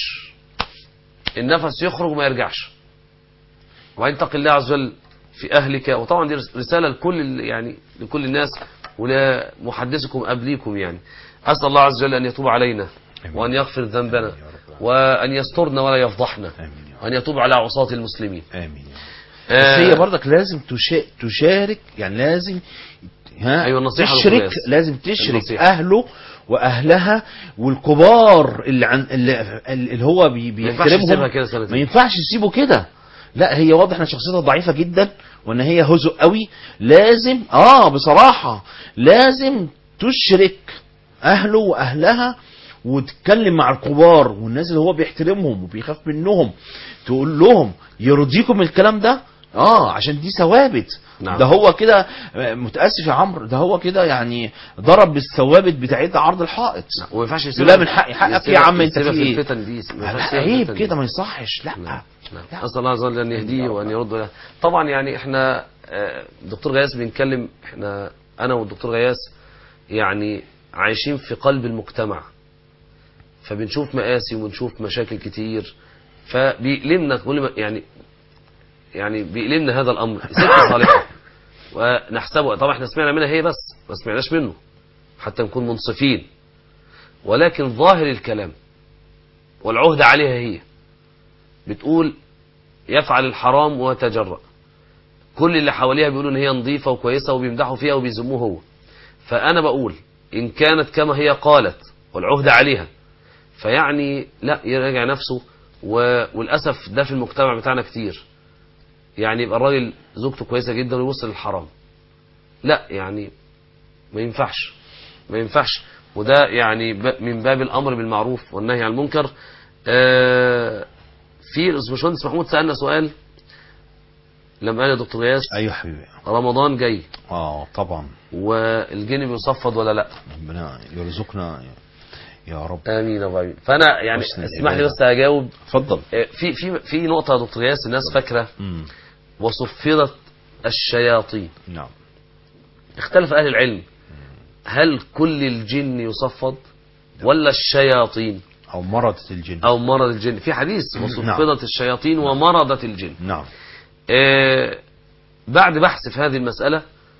النفس يخرج وما يرجعش وبعدين اتق الله عز وجل في أهلك وطبعا دي رسالة لكل ال- يعني لكل الناس ولمحدثكم قبليكم يعني أسأل الله عز وجل أن يتوب علينا
آمين.
وأن يغفر ذنبنا وأن يسترنا ولا يفضحنا
آمين يا رب
وأن يتوب على عصاة المسلمين
آمين يا رب
آه،
بس هي برضك لازم تشا- تشارك يعني لازم ها
أيوة، النصيحة
تشرك
للناس.
لازم تشرك
النصيحة.
اهله واهلها والكبار اللي عن اللي, اللي هو بي
ما ينفعش يسيبها
بيحترمهم
كده سنتين.
ما ينفعش يسيبه كده لا هي واضح ان شخصيتها ضعيفه جدا وان هي هزء قوي لازم اه بصراحه لازم تشرك اهله واهلها وتتكلم مع الكبار والناس اللي هو بيحترمهم وبيخاف منهم تقول لهم يرضيكم الكلام ده اه عشان دي ثوابت
نعم.
ده هو كده آه، متاسف يا عمرو ده هو كده يعني ضرب بالثوابت بتاعتها عرض الحائط
وما ينفعش
لا من حقي حقك يا عم انت
يسيبها
في
في
ايه
الفتن دي ما
لا
ينفعش يسيبها في
عيب
الفتن دي.
كده ما يصحش لا
نعم. نعم.
لا.
اسال الله عز وجل ان يهديه وان يرد له طبعا يعني احنا آه، دكتور غياث بنتكلم احنا انا والدكتور غياث يعني عايشين في قلب المجتمع فبنشوف مآسي وبنشوف مشاكل كتير فبيألمنا كل ما يعني يعني بيألمنا هذا الامر ست صالحه ونحسبه طبعا احنا سمعنا منها هي بس ما سمعناش منه حتى نكون منصفين ولكن ظاهر الكلام والعهد عليها هي بتقول يفعل الحرام ويتجرأ كل اللي حواليها بيقولوا ان هي نظيفة وكويسة وبيمدحوا فيها وبيذموه هو فانا بقول ان كانت كما هي قالت والعهد عليها فيعني لا يراجع نفسه و... وللاسف ده في المجتمع بتاعنا كتير يعني يبقى الراجل زوجته كويسة جدا ويوصل للحرام لا يعني ما ينفعش ما ينفعش وده يعني ب- من باب الامر بالمعروف والنهي عن المنكر آه، في الباشمهندس محمود سالنا سؤال لما قال يا دكتور غياث
ايوه حبيبي
رمضان جاي
اه طبعا
والجن بيصفد ولا لا
ربنا يرزقنا يا رب
امين يا أبو عميد. فانا يعني
حسن
اسمح لي
العبادة.
بس اجاوب
اتفضل
آه، في في في نقطه يا دكتور غياث الناس فاكره
مم.
وصفدت الشياطين
نعم
اختلف اهل العلم هل كل الجن يصفد ولا الشياطين
او مرض الجن
او مرض الجن في حديث وصفدت الشياطين ومرضت الجن
نعم
آه، بعد بحث في هذه المسألة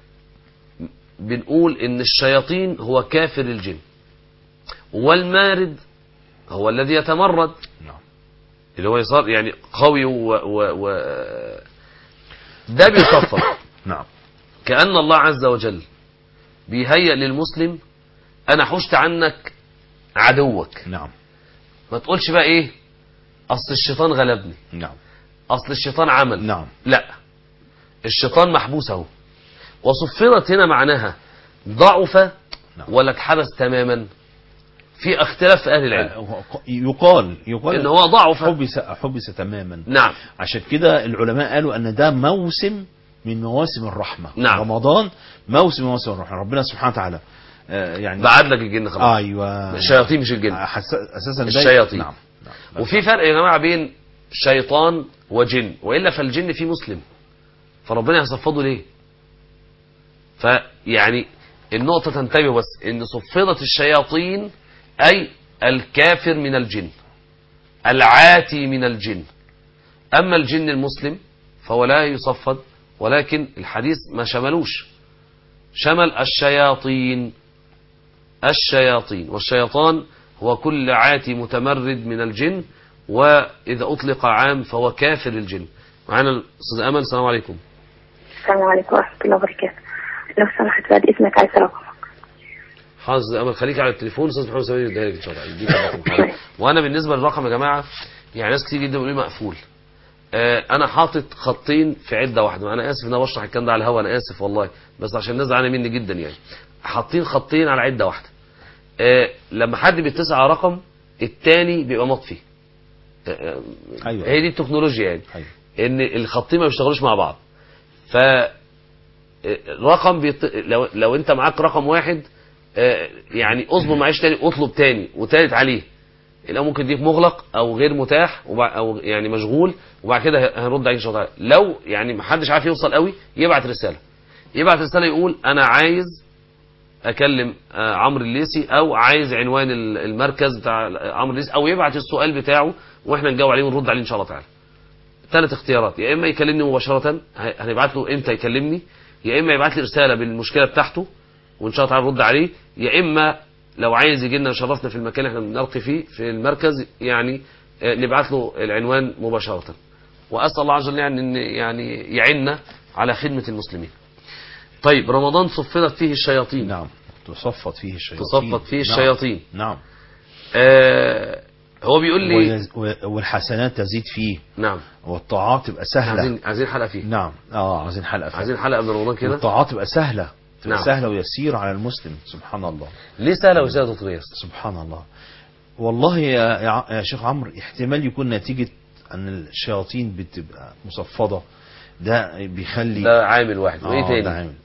بنقول ان الشياطين هو كافر الجن والمارد هو الذي يتمرد
نعم
اللي هو يصار يعني قوي و, و, و ده بيصفر
نعم
كأن الله عز وجل بيهيئ للمسلم انا حشت عنك عدوك
نعم
ما تقولش بقى ايه اصل الشيطان غلبني
نعم
اصل الشيطان عمل
نعم
لا الشيطان محبوس اهو وصفرت هنا معناها ضعف
نعم.
ولا اتحبس تماما في اختلاف في اهل العلم
آه، يقال يقال
ان هو ضعف
حبس حبس تماما
نعم
عشان كده العلماء قالوا ان ده موسم من مواسم الرحمه
نعم.
رمضان موسم من مواسم الرحمه ربنا سبحانه وتعالى آه، يعني
بعد لك الجن خلاص
ايوه
الشياطين مش الجن
حس... اساسا ده-
الشياطين.
نعم نعم.
وفي فرق يا جماعه بين شيطان وجن والا فالجن فيه مسلم فربنا يصفده ليه فيعني النقطه تنتبه بس ان صفدت الشياطين اي الكافر من الجن العاتي من الجن اما الجن المسلم فهو لا يصفد ولكن الحديث ما شملوش شمل الشياطين الشياطين والشيطان هو كل عاتي متمرد من الجن وإذا أطلق عام فهو كافر الجن معنا الأستاذ أمل السلام عليكم
السلام عليكم ورحمة الله وبركاته لو سمحت بعد إذنك عايز رقمك
حاضر يا أمل خليك على التليفون أستاذ محمد سامي يديها لك إن شاء الله يديك الرقم حاضر. وأنا بالنسبة للرقم يا جماعة يعني ناس كتير جدا بيقولوا لي مقفول آه، انا حاطط خطين في عده واحده انا اسف ان انا بشرح الكلام ده على الهوا انا اسف والله بس عشان الناس زعلانه مني جدا يعني حاطين خطين على عده واحده آه، لما حد بيتصل على رقم التاني بيبقى مطفي آه، آه،
أيوة.
هي دي التكنولوجيا يعني
أيوة.
ان الخطين ما بيشتغلوش مع بعض ف آه، رقم بيط... لو لو انت معاك رقم واحد آه، يعني اصبر معيش تاني اطلب تاني وتالت عليه الأول ممكن يديك مغلق او غير متاح وبع... او يعني مشغول وبعد كده ه- هنرد عليك ان شاء الله لو يعني محدش عارف يوصل قوي يبعت رساله يبعت رساله يقول انا عايز اكلم آه، عمرو الليسي او عايز عنوان ال- المركز بتاع عمرو الليسي او يبعت السؤال بتاعه واحنا نجاوب عليه ونرد عليه ان شاء الله تعالى ثلاث اختيارات يا اما يكلمني مباشره ه- هنبعت له امتى يكلمني يا اما يبعت لي رساله بالمشكله بتاعته وان شاء الله تعالى نرد عليه يا اما لو عايز يجي لنا يشرفنا في المكان اللي احنا بنلقي فيه في المركز يعني آه، نبعت له العنوان مباشره واسال الله عز وجل يعني ان يعني يعيننا على خدمه المسلمين طيب رمضان صفدت فيه الشياطين
نعم تصفد فيه الشياطين
تصفد فيه
نعم.
الشياطين
نعم
آه هو بيقول لي
ويز- و- والحسنات تزيد فيه
نعم
والطاعات تبقى سهلة
عايزين عايزين حلقه فيه
نعم اه عايزين حلقة فيه.
عايزين حلقه قبل رمضان كده
والطاعات تبقى سهلة تبقى
نعم.
سهلة ويسيرة على المسلم سبحان الله
ليه سهله وسهله يا دكتور ياسر
سبحان الله والله يا, يا ع- يا شيخ عمرو احتمال يكون نتيجة ان الشياطين بتبقى مصفدة ده بيخلي
ده عامل واحد وايه
آه،
تاني
ده عامل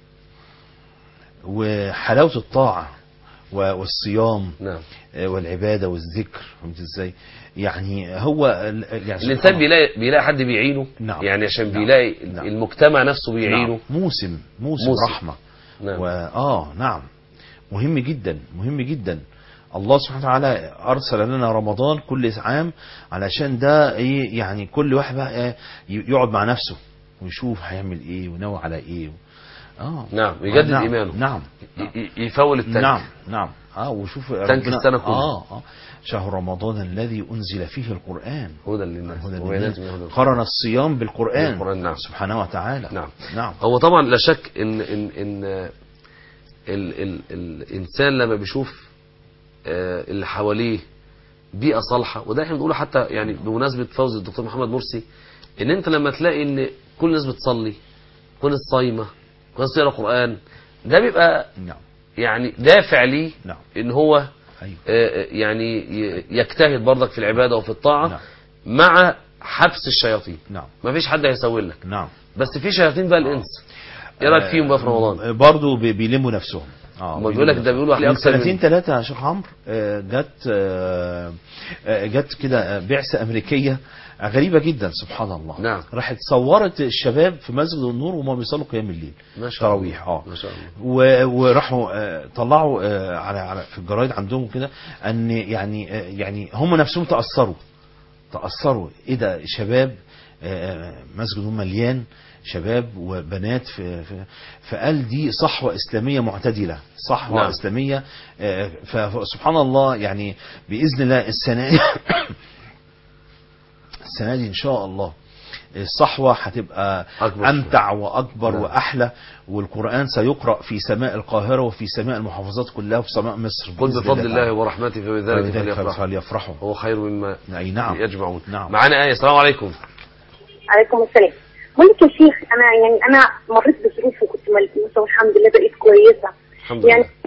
وحلاوة الطاعة و- والصيام
نعم
آه، والعبادة والذكر فهمت ازاي يعني هو ال- يعني
الانسان
سبحان
بيلاقي بيلاقي حد بيعينه
نعم.
يعني عشان
نعم.
بيلاقي
نعم.
المجتمع نفسه
الله.
بيعينه
نعم. موسم موسم,
موسم.
رحمة
نعم.
و... اه نعم مهم جدا مهم جدا الله سبحانه وتعالى ارسل لنا رمضان كل عام علشان ده ايه يعني كل واحد بقى إيه يقعد مع نفسه ويشوف هيعمل ايه وناوي على ايه اه
نعم، يجدد
نعم.
إيمانه.
نعم
ي- ي- يفول التانك
نعم نعم اه وشوف
تانك
ربنا-
السنة كلها.
اه اه شهر رمضان الذي انزل فيه القران
هدى للناس
هدى
وبينات
للناس.
من الهدى.
قرن الصيام بالقران
بالقرآن، نعم.
سبحانه وتعالى
نعم.
نعم
هو طبعا لا شك ان ان ان آه، ال ال الانسان لما بيشوف آه، اللي حواليه بيئه صالحه وده احنا بنقوله حتى يعني بمناسبه فوز الدكتور محمد مرسي ان انت لما تلاقي ان كل الناس بتصلي كل الناس صايمه كل الناس تقرا قران ده بيبقى
نعم
يعني دافع ليه
نعم
ان هو
ايوه
آه، يعني ي- يجتهد برضك في العباده وفي الطاعه
نعم.
مع حبس الشياطين
نعم
ما فيش حد هيسوي لك
نعم
بس في شياطين بقى الانس ايه رايك فيهم بقى في رمضان
برضه بي- بيلموا نفسهم اه
ما بيقول لك ده بيقولوا عليه
من
اكتر
سنتين
من
ثلاثة يا شيخ عمرو آه، جت آه، آه، جت كده آه، بعثة أمريكية غريبة جدا سبحان الله
نعم.
راحت صورت الشباب في مسجد النور وهم بيصلوا قيام الليل
ما شاء الله
تراويح اه
ما شاء الله
و- وراحوا آه، طلعوا آه، على على في الجرايد عندهم كده ان يعني آه، يعني هم نفسهم تاثروا تاثروا ايه ده شباب آه، مسجد هم مليان شباب وبنات في, في فقال دي صحوه اسلاميه معتدله صحوه
نعم.
نعم. اسلاميه آه، فسبحان الله يعني باذن الله السنه السنه دي ان شاء الله الصحوة هتبقى
أكبر
أمتع وأكبر
نعم.
وأحلى والقرآن سيقرأ في سماء القاهرة وفي سماء المحافظات كلها وفي سماء مصر
قل
بإذن
بفضل الله
تعالى.
ورحمته فبذلك
ولذلك
فليفرحوا
فليفرحوا
هو خير مما
أي نعم
يجمعون
نعم.
معانا آية السلام عليكم
عليكم السلام بقول لك يا شيخ انا يعني انا مريت بظروف وكنت ملبوسه والحمد لله بقيت كويسه
الحمد
يعني
لله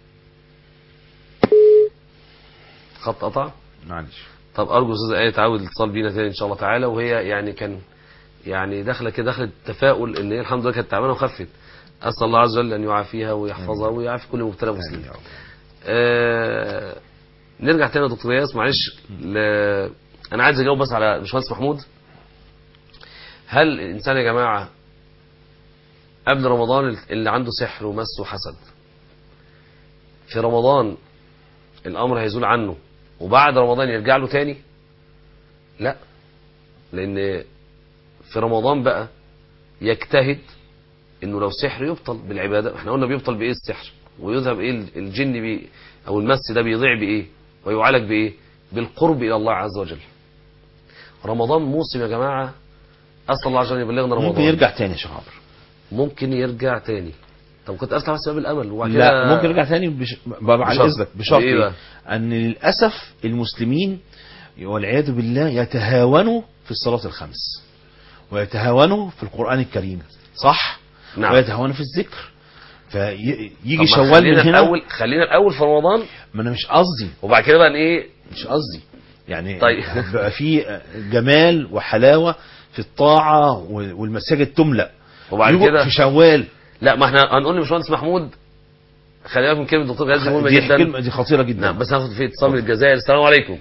خط قطع
معلش
طب ارجو استاذ ايه تعود الاتصال بينا تاني ان شاء الله تعالى وهي يعني كان يعني داخله كده دخلت تفاؤل ان هي الحمد لله كانت تعبانه وخفت اسال الله عز وجل ان يعافيها ويحفظها ويعافي كل مبتلى مسلم آه نرجع تاني يا دكتور ياس معلش ل... انا عايز اجاوب بس على باشمهندس محمود هل الانسان يا جماعه قبل رمضان اللي عنده سحر ومس وحسد في رمضان الامر هيزول عنه وبعد رمضان يرجع له تاني لا لان في رمضان بقى يجتهد انه لو سحر يبطل بالعباده احنا قلنا بيبطل بايه السحر ويذهب ايه الجن بيه او المس ده بيضيع بايه ويعالج بايه بالقرب الى الله عز وجل رمضان موسم يا جماعه اسال الله عز وجل يبلغنا رمضان
ممكن يرجع تاني يا شيخ عمرو
ممكن يرجع تاني طب كنت افتح بس باب الامل وبعد
لا
كده
ممكن يرجع تاني بش... بعد
بشرط.
اذنك بشرط
بإيه بقى؟
إيه؟ ان للاسف المسلمين والعياذ بالله يتهاونوا في الصلاه الخمس ويتهاونوا في القران الكريم صح
نعم.
ويتهاونوا في الذكر فيجي
طب ما
شوال من
خلينا
هنا
الاول خلينا الاول في رمضان
ما انا مش قصدي
وبعد كده بقى ايه
مش قصدي يعني
طيب.
بقى في جمال وحلاوه في الطاعه والمساجد تملا
وبعد
يجوا
كده
في شوال
لا ما احنا هنقول لباشمهندس محمود خلي بالك من كلمه الدكتور غازي مهمه
دي
جدا
كلمه دي خطيره جدا
نعم بس هاخد في اتصال من الجزائر السلام عليكم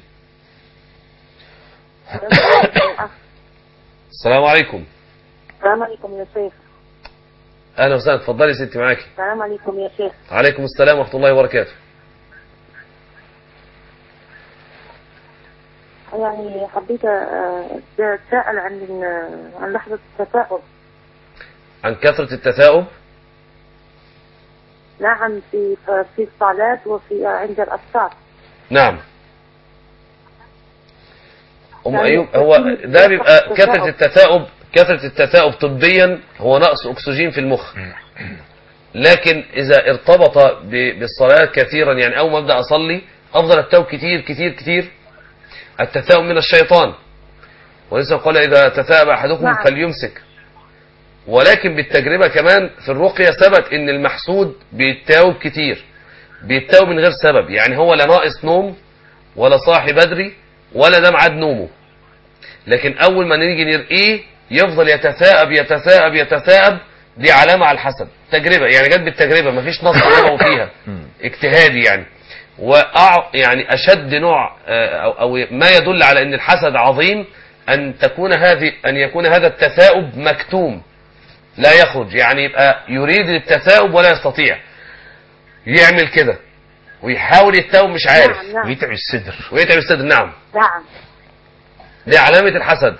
السلام عليكم
السلام عليكم يا شيخ
اهلا وسهلا اتفضلي يا ستي معاكي
السلام عليكم يا شيخ
عليكم السلام ورحمه الله وبركاته
يعني حبيت آه، اتساءل عن ال- عن لحظة التفاؤل
عن كثره التثاؤب
نعم في في الصلاة وفي عند الأفطار
نعم ام
يعني
ايوب هو
كثرة
ده بيبقى
التثاؤب.
كثره التثاؤب كثره التثاؤب طبيا هو نقص اكسجين في المخ لكن اذا ارتبط ب- بالصلاه كثيرا يعني اول ما ابدا اصلي افضل اتوب كتير كتير كتير التثاؤب من الشيطان ولسه قال اذا تثاءب احدكم
نعم.
فليمسك ولكن بالتجربه كمان في الرقيه ثبت ان المحسود بيتاوب كتير بيتاوب من غير سبب يعني هو لا ناقص نوم ولا صاحي بدري ولا ده ميعاد نومه لكن اول ما نيجي نرقيه يفضل يتثاءب يتثاءب يتثاءب دي علامة على الحسد تجربة يعني جت بالتجربة مفيش نص نبوي فيها اجتهادي يعني وأع يعني أشد نوع آه، أو, أو ما يدل على أن الحسد عظيم أن تكون هذه أن يكون هذا التثاؤب مكتوم لا يخرج يعني يبقى يريد التثاؤب ولا يستطيع يعمل كده ويحاول يتثاؤب مش عارف
نعم نعم
ويتعب الصدر
ويتعب الصدر نعم
نعم
دي علامة الحسد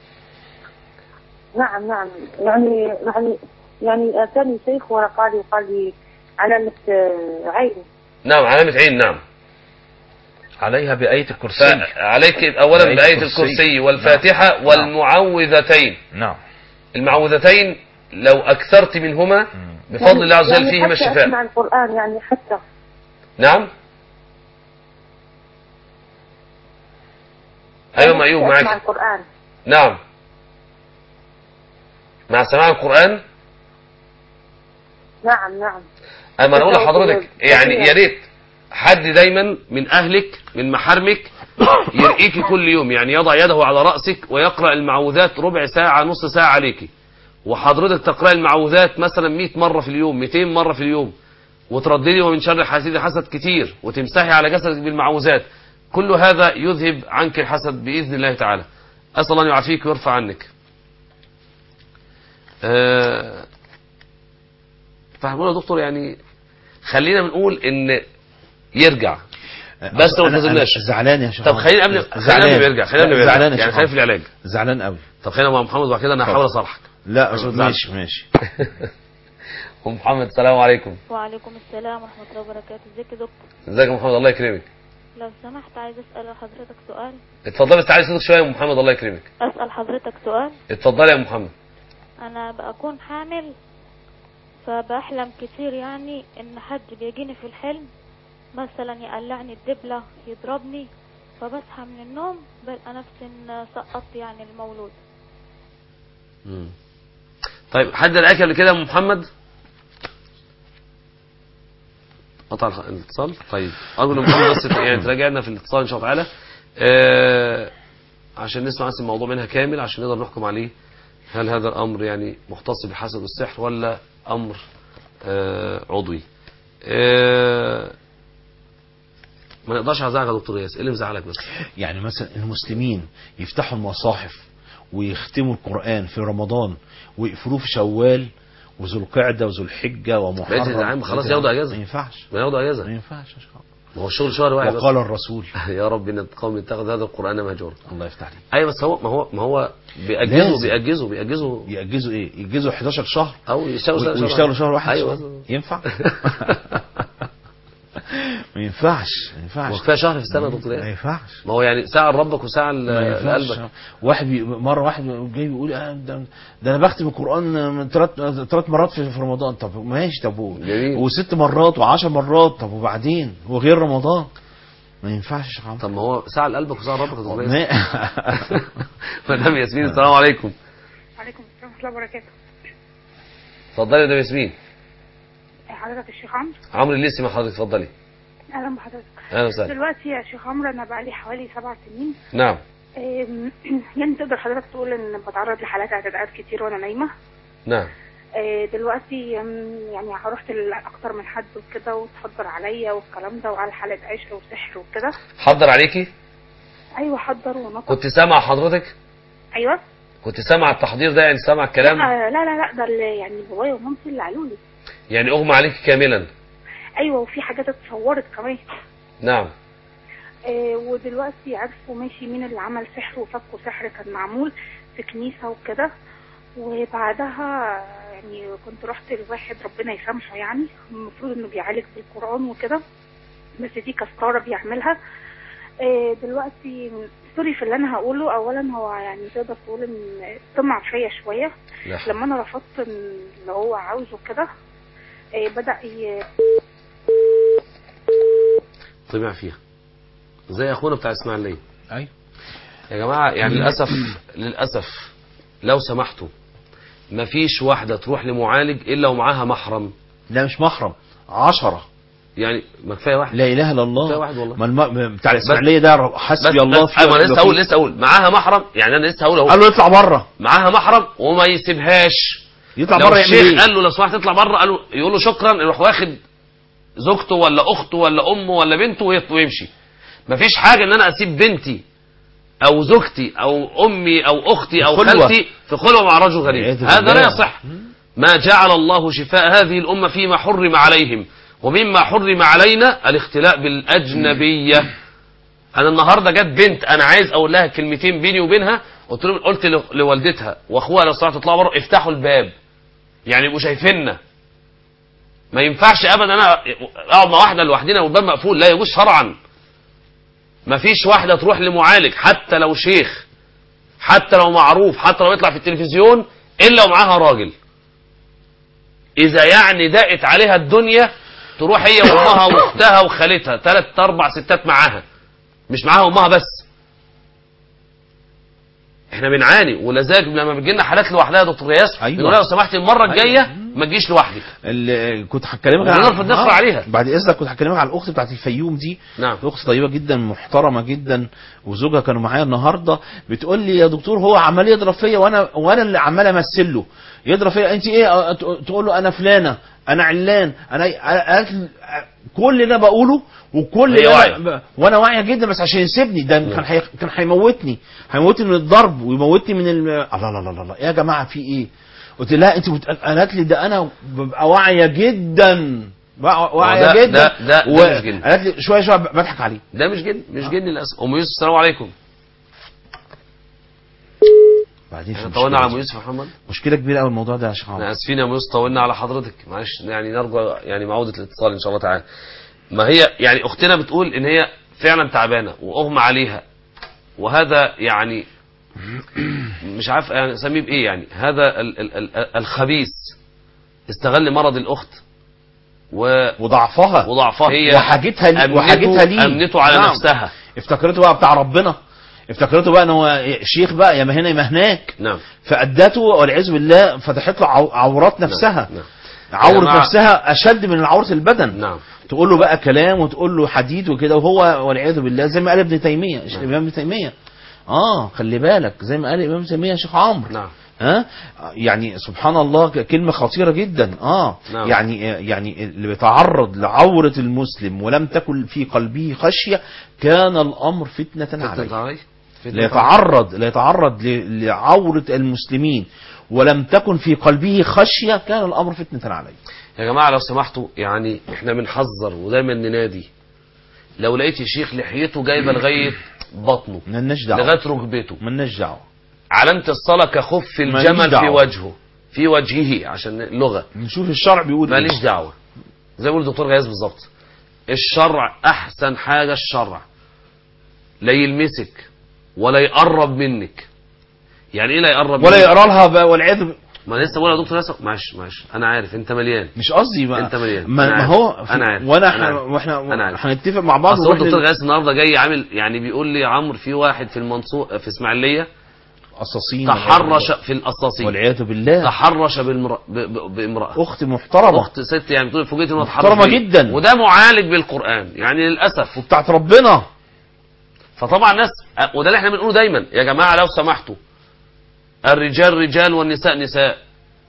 نعم نعم يعني يعني يعني اتاني شيخ وقال لي قال لي علامة آه، عين
نعم علامة عين نعم
عليها بآية الكرسي
فعليك أولا
بآية
بآية
الكرسي.
الكرسي والفاتحة
نعم.
والمعوذتين
نعم
المعوذتين لو أكثرت منهما بفضل الله عز وجل
يعني
فيهما
حتى
الشفاء
اسمع القرآن يعني حتى
نعم أيوة ما أيوب
حتى اسمع
معك
القرآن
نعم مع سماع القرآن
نعم نعم
أما نقول لحضرتك
كتير.
يعني يا ريت حد دايما من أهلك من محارمك يرقيك كل يوم يعني يضع يده على رأسك ويقرأ المعوذات ربع ساعة نص ساعة عليك وحضرتك تقرأ المعوذات مثلا 100 مرة في اليوم 200 مرة في اليوم وترددي ومن شر حاسد حسد كتير وتمسحي على جسدك بالمعوذات كل هذا يذهب عنك الحسد بإذن الله تعالى أسأل الله أن يعافيك ويرفع عنك آه فهقول يا دكتور يعني خلينا بنقول ان يرجع بس لو
أنا-
ما نزلناش.
أنا زعلان يا شيخ
طب
عمرو.
خلينا قبل خلينا
زعلان
قبل يرجع خلينا قبل
لا،
يرجع
زعلان يا
يعني
شيخ
خلينا في
عمرو.
العلاج
زعلان قوي
طب خلينا مع محمد وبعد كده انا هحاول اصالحك
لا
عشان ما تزعلش.
ماشي ماشي
ام محمد السلام عليكم
وعليكم السلام ورحمة الله وبركاته ازيك يا دكتور
ازيك يا محمد الله يكرمك
لو سمحت عايز اسال حضرتك سؤال
اتفضلي بس تعالي صوتك شويه يا ام محمد الله يكرمك
اسال حضرتك سؤال
اتفضلي يا ام محمد
انا بكون حامل فبحلم كتير يعني ان حد بيجيني في الحلم مثلا يقلعني الدبلة يضربني فبصحى من النوم بلقى نفسي ان سقطت يعني المولود
مم. طيب حد لقاك قبل كده يا ام محمد قطع الخ- الاتصال طيب ارجو ان محمد بس يعني تراجعنا في الاتصال ان شاء الله تعالى آه عشان نسمع بس الموضوع منها كامل عشان نقدر نحكم عليه هل هذا الامر يعني مختص بالحسد والسحر ولا امر آه عضوي آه ما نقدرش ازعلك يا دكتور ياس ايه اللي مزعلك بس
يعني مثلا المسلمين يفتحوا المصاحف ويختموا القرآن في رمضان ويقفلوه في شوال وذو القعدة وذو الحجة ومحرم
بقيت العام خلاص
بقيت
ياخدوا
العام.
أجازة.
ما ينفعش
ما ياخدوا
ما
اجازه
ينفعش يا شيخ عمرو.
ما هو الشغل شهر واحد بس
وقال الرسول
يا رب ان القوم يتخذ هذا القران مهجورا
الله يفتح عليك
ايوه بس هو ما هو ما هو بيأجزوا
لازم.
بيأجزوا بيأجزوا
يأجزوا ايه يأجزوا 11 شهر
او يشتغلوا شهر
ويشتغلوا شهر واحد
ايوه
ينفع ما ينفعش ما ينفعش
هو كفايه شهر في السنه يا دكتور
ما
ايه
ينفعش
ما هو يعني ساعه لربك وساعه ل-
ما ينفعش
لقلبك
واحد بي... مره واحد جاي بيقول آه ده, ده انا بختم القران من ثلاث ثلاث مرات في, في رمضان طب ماشي طب و...
جميل.
وست مرات وعشر مرات طب وبعدين وغير رمضان ما ينفعش يا شيخ عمرو
طب ما هو ساعه لقلبك وساعه لربك يا دكتور إيه؟
ما-
مدام ياسمين السلام عليكم
عليكم السلام ورحمة الله وبركاته
اتفضلي يا مدام ياسمين
حضرتك الشيخ عمرو
عمرو الليسي مع حضرتك اتفضلي
اهلا بحضرتك
اهلا وسهلا
دلوقتي يا شيخ عمرو انا بقالي حوالي سبع سنين
نعم
أم، يعني تقدر حضرتك تقول ان بتعرض لحالات اعتداءات كتير وانا نايمه
نعم
أه، دلوقتي أم، يعني رحت لاكتر من حد وكده وتحضر عليا والكلام ده وقال حالة عشق وسحر وكده
حضر عليكي
ايوه حضر ونطق
كنت سامع حضرتك
ايوه
كنت سامع التحضير ده يعني سامع الكلام
آه لا لا لا ده اللي يعني بابايا ومامتي اللي قالوا لي
يعني اغمى عليكي كاملا
ايوه وفي حاجات اتصورت كمان
نعم
آه، ودلوقتي عرفوا ماشي مين اللي عمل سحر وفكوا سحر كان معمول في كنيسة وكده وبعدها يعني كنت رحت لواحد ربنا يسامحه يعني المفروض انه بيعالج بالقرآن وكده بس دي كسكارة بيعملها آه، دلوقتي سوري في اللي انا هقوله اولا هو يعني تقدر تقول ان طمع فيا شوية
لا حول.
لما انا رفضت اللي هو عاوزه كده آه، بدأ ي...
طمع فيها زي اخونا بتاع اسماعيليه
ايوه
يا جماعه يعني للاسف للاسف لو سمحتوا مفيش واحده تروح لمعالج الا ومعاها محرم
لا مش محرم عشرة
يعني ما كفايه واحد
لا اله الا
كفايه
الله
واحد والله
ما الم... بتاع الاسماعيليه ده
بس
حسبي الله
بس
فيه
ايوه انا لسه
ونعم
اقول
الوكيل.
لسه اقول معاها محرم يعني انا لسه هقول اهو
قال له يطلع بره
معاها محرم وما يسيبهاش
يطلع
لو
بره يعمل
الشيخ
ايه
قال له لو سمحت اطلع بره قال له يقول له شكرا يروح واخد زوجته ولا اخته ولا امه ولا بنته ويط- ويمشي مفيش حاجه ان انا اسيب بنتي او زوجتي او امي او اختي او
خلوة.
خالتي في خلوه مع رجل غريب
والعياذ
هذا لا
بالله.
يصح ما جعل الله شفاء هذه الامه فيما حرم عليهم ومما حرم علينا الاختلاء بالاجنبيه انا النهارده جت بنت انا عايز اقول لها كلمتين بيني وبينها قلت له قلت ل- لوالدتها واخوها لو سمحتوا تطلعوا بره افتحوا الباب يعني يبقوا شايفيننا ما ينفعش ابدا انا اقعد مع واحده لوحدنا والباب مقفول لا يجوز شرعا ما فيش واحده تروح لمعالج حتى لو شيخ حتى لو معروف حتى لو يطلع في التلفزيون الا ومعاها راجل اذا يعني ضاقت عليها الدنيا تروح هي وامها واختها وخالتها ثلاث اربع ستات معاها مش معاها امها بس احنا بنعاني ولذلك لما بتجي لنا حالات لوحدها يا دكتور رياس
أيوة.
بنقول لها لو سمحتي المره
أيوة.
الجايه ما تجيش لوحدك
اللي كنت هكلمك
ونرفض نقرا عليها.
بعد اذنك كنت هكلمك على الاخت بتاعت الفيوم دي
نعم
اخت طيبه جدا محترمه جدا وزوجها كانوا معايا النهارده بتقول لي يا دكتور هو عمال يضرب فيا وانا وانا اللي عمال امثل له يضرب فيا انت ايه أه، تق- تقول له انا فلانه انا علان انا قالت لي- كل اللي انا بقوله وكل
هي
اللي
واعية.
أنا ب- وانا واعيه جدا بس عشان يسيبني ده كان حي... كان هيموتني هيموتني من الضرب ويموتني من ال... الله لا لا لا لا يا جماعه في ايه قلت لها انت بت... قالت لي ده انا ببقى واعيه جدا بقى واعيه
ده-
جدا
ده- ده- ده
و-
مش جن.
قالت لي شويه شويه بضحك عليه
ده مش جن مش جن للاسف ام يوسف السلام عليكم
بعدين في
احنا طولنا على ام
مشكله
يوسف يا محمد
مشكله كبيره قوي الموضوع ده يا شيخ عمرو
احنا اسفين يا ام يوسف طولنا على حضرتك معلش يعني نرجو يعني معوده الاتصال ان شاء الله تعالى ما هي يعني اختنا بتقول ان هي فعلا تعبانه واغمى عليها وهذا يعني مش عارف يعني اسميه بايه يعني هذا ال ال ال الخبيث استغل مرض الاخت و
وضعفها
وضعفها هي
وحاجتها لي
أمنته-
وحاجتها ليه
امنته على
نعم.
نفسها
افتكرته بقى بتاع ربنا افتكرته بقى ان هو شيخ بقى يا ما هنا يا ما هناك
نعم
فادته والعياذ بالله فتحت له عو- عورات نفسها
نعم.
عورة
جماعة-
نفسها اشد من عورة البدن
نعم
تقول له بقى كلام وتقول له حديد وكده وهو والعياذ بالله زي ما قال ابن تيميه الامام ابن تيميه اه خلي بالك زي ما قال الامام ابن تيميه يا شيخ عمرو
نعم
ها يعني سبحان الله ك- كلمة خطيرة جدا اه
نعم.
يعني يعني اللي بيتعرض لعورة المسلم ولم تكن في قلبه خشية كان الأمر فتنة عليه
فتنة عليه
لا يتعرض لا يتعرض ل- لعورة المسلمين ولم تكن في قلبه خشية كان الأمر فتنة عليه
يا جماعة لو سمحتوا يعني احنا بنحذر ودايما ننادي لو لقيت شيخ لحيته جايبة لغاية بطنه
مالناش دعوة
لغاية ركبته
مالناش دعوة
علامة الصلاة كخف
ماليش
الجمل في
دعوة.
وجهه في وجهه عشان اللغة
نشوف الشرع بيقول إيه.
ماليش دعوة زي ما بيقول الدكتور غياث بالظبط الشرع أحسن حاجة الشرع لا يلمسك ولا يقرب منك يعني ايه لا يقرب
ولا
منك؟
يقرا لها بقى والعياذ ب-
ما أنا لسه بقول يا دكتور ياسر معلش معلش انا عارف انت مليان
مش قصدي بقى
أنت مليان.
ما,
أنا
ما
عارف.
هو
أنا عارف.
وانا
أنا
ح-
عارف.
واحنا
أنا عارف.
هنتفق مع بعض
اصل هو
ونروح
الدكتور
لل-
غياث النهارده جاي عامل يعني بيقول لي يا عمرو في واحد في المنصور في اسماعيليه
قصاصين
تحرش في القصاصين
والعياذ بالله
تحرش بالمرأة ب- ب- بامرأة
اخت محترمه
اخت ست يعني بتقول فوجئت انه
محترمة
اتحرش بيه.
جدا.
وده معالج بالقرآن يعني للأسف
وبتاعت ربنا
فطبعا الناس وده اللي احنا بنقوله دايما يا جماعة لو سمحتوا الرجال رجال والنساء نساء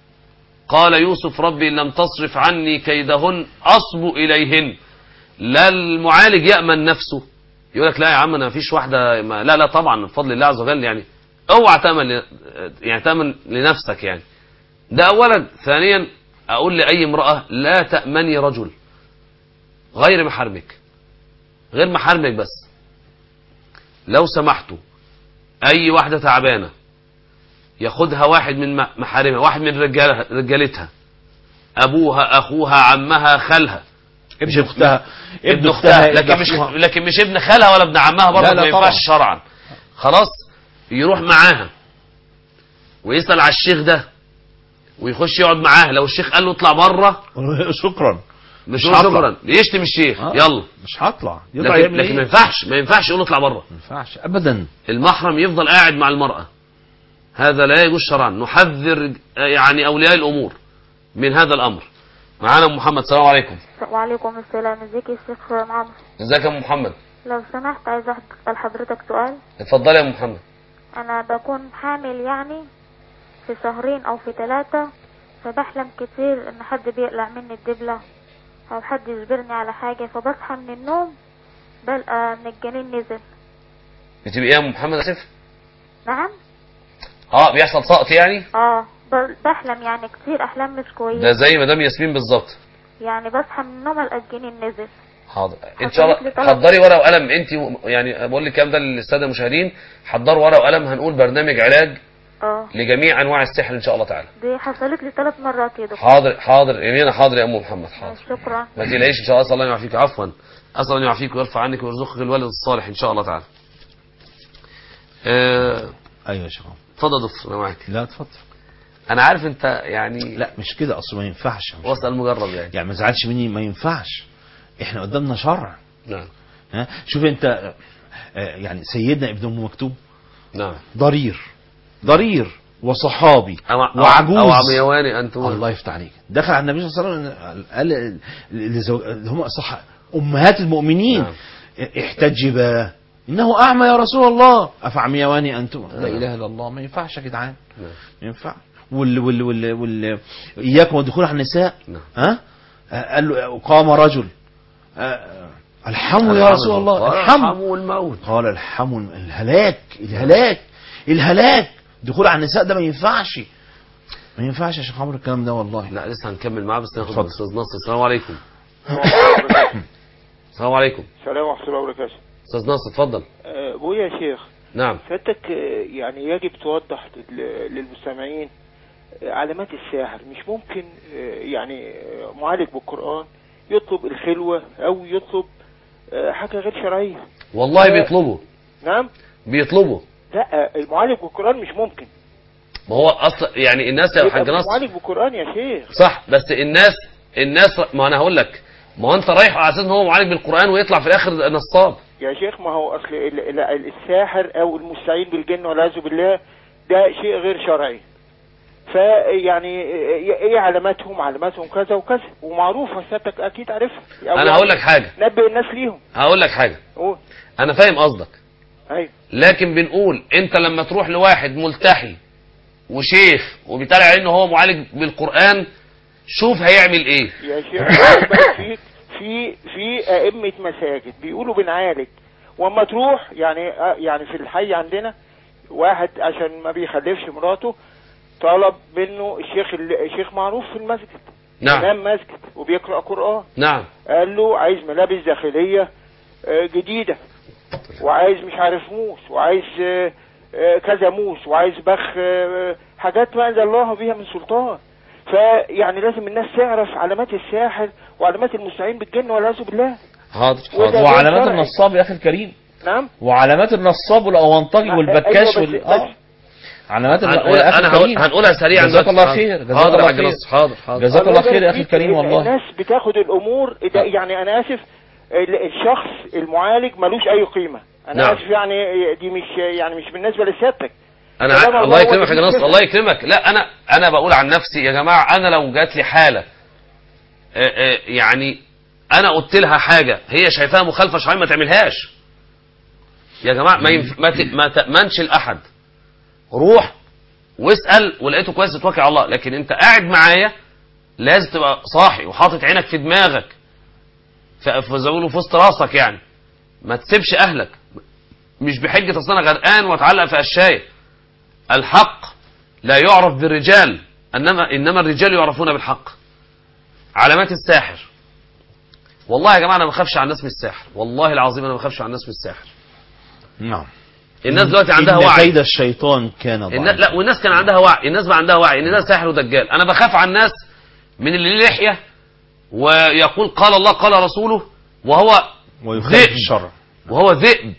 قال يوسف ربي إن لم تصرف عني كيدهن أصب إليهن لا المعالج يأمن نفسه يقول لك لا يا عم انا مفيش واحده ما لا لا طبعا بفضل الله عز وجل يعني اوعى تامن ل- يعني تامن لنفسك يعني ده اولا ثانيا اقول لاي امراه لا تامني رجل غير محارمك غير محارمك بس لو سمحتوا اي واحده تعبانه ياخدها واحد من م- محارمها واحد من رجالها رجالتها ابوها اخوها عمها خالها
ابن اختها
ابن اختها لكن مش
أخوها.
لكن مش ابن خالها ولا ابن عمها برضه
لا، لا
ما ينفعش
طبعا.
شرعا خلاص يروح معاها ويسال على الشيخ ده ويخش يقعد معاه لو الشيخ قال له اطلع بره
شكرا
مش
مش
يقول
هطلع.
شكرا يشتم الشيخ
آه.
يلا
مش هطلع يطلع
لكن,
يعمل
لكن ما
ايه
ينفعش ما ينفعش يقول له اطلع بره
ما ينفعش ابدا
المحرم يفضل قاعد مع المرأة هذا لا يجوز شرعا نحذر يعني أولياء الأمور من هذا الأمر معانا أم محمد السلام عليكم
وعليكم السلام ازيك يا شيخ عمرو
ازيك يا أم محمد
لو سمحت عايزة اسال حضرتك سؤال
اتفضلي يا أم محمد
انا بكون حامل يعني في شهرين او في ثلاثة فبحلم كتير ان حد بيقلع مني الدبلة او حد يجبرني على حاجة فبصحى من النوم بلقى ان الجنين نزل
بتبقى ايه يا أم محمد اسف
نعم
اه بيحصل سقط يعني
اه ب- بحلم يعني كتير احلام مش
ده
كويسة
زي مدام ياسمين بالظبط
يعني بصحى من النوم القى الجنين نزل
حاضر ان شاء الله
حضرتك طلب-
حضري ورقه وقلم انت و- يعني بقول لك الكلام ده للساده المشاهدين حضروا ورقه وقلم هنقول برنامج علاج
اه
لجميع انواع السحر ان شاء الله تعالى
دي حصلت لي ثلاث مرات يا دكتور
حاضر حاضر يمينة حاضر يا ام محمد حاضر
شكرا
ما تقلقيش ان شاء الله اسال الله ان يعافيك عفوا اسال الله ان يعافيك ويرفع عنك ويرزقك الولد الصالح ان شاء الله تعالى آه،
ايوه يا شيخ عمرو.
اتفضل يا دكتور انا معاك
لا اتفضل
انا عارف انت يعني
لا مش كده اصل ما ينفعش
واسال مجرب يعني
يعني ما زعلش مني ما ينفعش احنا قدامنا شرع
نعم
ها شوف انت آه، آه، يعني سيدنا ابن ام مكتوم
نعم
ضرير ضرير وصحابي
أو- أو-
وعجوز
او عميواني انتم
الله يفتح عليك دخل على النبي صلى الله عليه وسلم قال لزوج... هم صح امهات المؤمنين
نعم.
احتجبا انه اعمى يا رسول الله افعميواني انتم لا اله الا الله ما ينفعش يا جدعان
نعم.
ما ينفع وال وال وال, وال... اياكم والدخول على النساء
نعم.
ها آه، قال له قام رجل آه، الحموا يا رسول الله الحموا
الحمو والموت
قال الحموا الهلاك الهلاك الهلاك دخول على النساء ده ما ينفعش ما ينفعش يا شيخ عمرو الكلام ده والله
لا لسه هنكمل معاه بس ناخد
اتفضل.
الاستاذ نصر السلام عليكم السلام عليكم
السلام ورحمة الله وبركاته
استاذ نصر اتفضل
آه، أبويا يا شيخ
نعم
سيادتك آه، يعني يجب توضح لل- للمستمعين آه، علامات الساحر مش ممكن آه، يعني آه، معالج بالقرآن يطلب الخلوة أو يطلب آه، حاجة غير شرعية
والله
آه.
بيطلبوا
نعم
بيطلبوا
لا المعالج بالقران مش ممكن
ما هو اصلا يعني الناس يا
يبقى
حاج
مش
نصر
معالج بالقران يا شيخ
صح بس الناس الناس ما انا هقول لك ما هو انت رايح على اساس ان هو معالج بالقران ويطلع في الاخر نصاب
يا شيخ ما هو اصل ال- ال- الساحر او المستعين بالجن والعياذ بالله ده شيء غير شرعي فيعني ايه علاماتهم علاماتهم كذا وكذا ومعروفه سيادتك اكيد عارفها أو
انا
يعني
هقول لك حاجه
نبئ الناس ليهم
هقول لك حاجه
قول
انا فاهم قصدك
ايوه
لكن بنقول انت لما تروح لواحد ملتحي وشيخ وبيطلع عليه ان هو معالج بالقران شوف هيعمل ايه
يا شيخ خد بالك في في في ائمه مساجد بيقولوا بنعالج واما تروح يعني آه، يعني في الحي عندنا واحد عشان ما بيخلفش مراته طلب منه الشيخ الشيخ معروف في المسجد
نعم
امام مسجد وبيقرا قران
نعم
قال له عايز ملابس داخليه آه، جديده وعايز مش عارف موس وعايز آه، آه، كذا موس وعايز بخ آه، حاجات ما انزل الله بها من سلطان فيعني لازم الناس تعرف علامات الساحر وعلامات المستعين بالجن والعياذ بالله
حاضر
وده
حاضر
غير
وعلامات
شرعي.
النصاب يا اخي الكريم
نعم
وعلامات النصاب والاونطجي والبكاش
أيوة بس-
وال... اه علامات الن-
هنقول
يا أخي
انا هقول
الكريم.
هنقولها سريعا
جزاك
دلوقتي.
الله
حاضر.
خير جزاك
حاضر يا
الله
حاج
خير
نصر حاضر حاضر
جزاك الله
الله
خير يا اخي
يبارك
الكريم
فيك.
والله
الناس بتاخد الامور ده يعني انا اسف ال- الشخص المعالج ملوش اي قيمه انا
نعم.
اسف يعني دي مش يعني مش بالنسبه لسيادتك
انا
كلام
ع-
الله
الله
هو
يكرمك يا
اللي
حاج نصر
بيكرمك.
الله يكرمك لا انا انا بقول عن نفسي يا جماعه انا لو جات لي حاله آه، آه، يعني انا قلت لها حاجه هي شايفاها مخالفه شرعيه ما تعملهاش يا جماعه ما ينف... ما, ت... ما تامنش لاحد روح واسال ولقيته كويس توكل على الله لكن انت قاعد معايا لازم تبقى صاحي وحاطط عينك في دماغك في في- زي ما بيقولوا في وسط راسك يعني ما تسيبش اهلك مش بحجه اصل انا غرقان واتعلق في قشايه الحق لا يعرف بالرجال انما انما الرجال يعرفون بالحق علامات الساحر والله يا جماعه انا ما بخافش على الناس من الساحر والله العظيم انا ما بخافش على الناس من الساحر
نعم
الناس دلوقتي عندها
إن
وعي
كيد الشيطان كان
النا...
ضعيفا
لا والناس كان عندها وعي الناس بقى عندها وعي ان ده ساحر ودجال انا بخاف على الناس من اللي ليه لحيه ويقول قال الله قال رسوله وهو
ويخالف
ذئب.
الشرع
وهو ذئب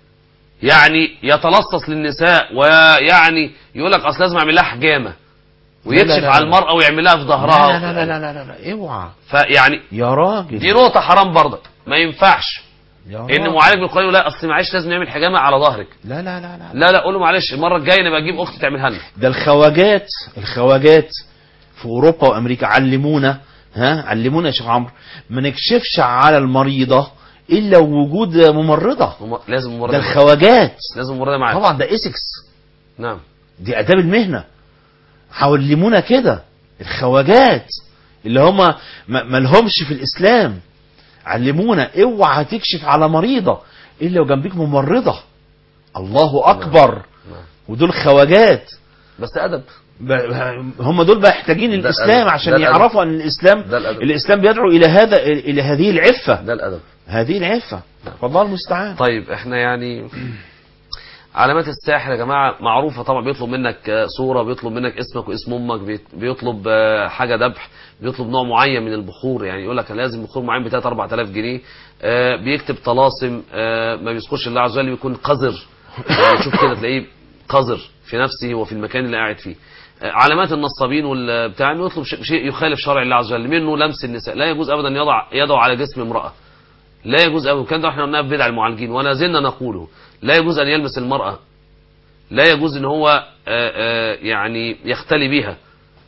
يعني يتلصص للنساء ويعني يقول لك اصل لازم اعمل لها حجامه ويكشف
لا، لا،
على
لا.
المراه ويعمل لها في ظهرها
لا لا لا لا لا لا اوعى
فيعني
يا راجل
دي نقطه حرام برضك ما ينفعش
يا
ان
راجل.
معالج بالقران يقول لا اصل معلش لازم نعمل حجامه على ظهرك
لا لا لا لا
لا لا قول له معلش المره الجايه نبقى اجيب اختي تعملها لنا
ده الخواجات الخواجات في اوروبا وامريكا علمونا ها علمونا يا شيخ عمرو ما نكشفش على المريضه الا وجود ممرضه
مم- لازم
ده
ممرضه
الخواجات
لازم ممرضه معاك
طبعا ده اسكس
نعم
دي اداب المهنه علمونا كده الخواجات اللي هم ما ما لهمش في الاسلام علمونا اوعى تكشف على مريضه الا وجنبيك ممرضه الله اكبر
نعم.
ودول خواجات
بس ادب
ب- هم دول بقى محتاجين
ده
الاسلام
الأدب.
عشان
ده الأدب.
يعرفوا ان الاسلام
ده الأدب.
الاسلام بيدعو الى هذا الى هذه العفه
ده الادب
هذه العفه والله المستعان
طيب احنا يعني علامات الساحر يا جماعه معروفه طبعا بيطلب منك آه، صوره بيطلب منك اسمك واسم امك بيت- بيطلب آه، حاجه ذبح بيطلب نوع معين من البخور يعني يقول لك لازم بخور معين ب 3 4000 جنيه آه، بيكتب طلاسم آه، ما بيذكرش الله عز وجل بيكون قذر يعني شوف كده تلاقيه قذر في نفسه وفي المكان اللي قاعد فيه آه، علامات النصابين والبتاع انه يطلب شيء شيء يخالف شرع الله عز وجل منه لمس النساء لا يجوز ابدا يضع يده على جسم امراه لا يجوز أبدا كان ده احنا قلناها في بدع المعالجين ولا زلنا نقوله لا يجوز أن يلمس المرأة لا يجوز أن هو آه، آه، يعني يختلي بها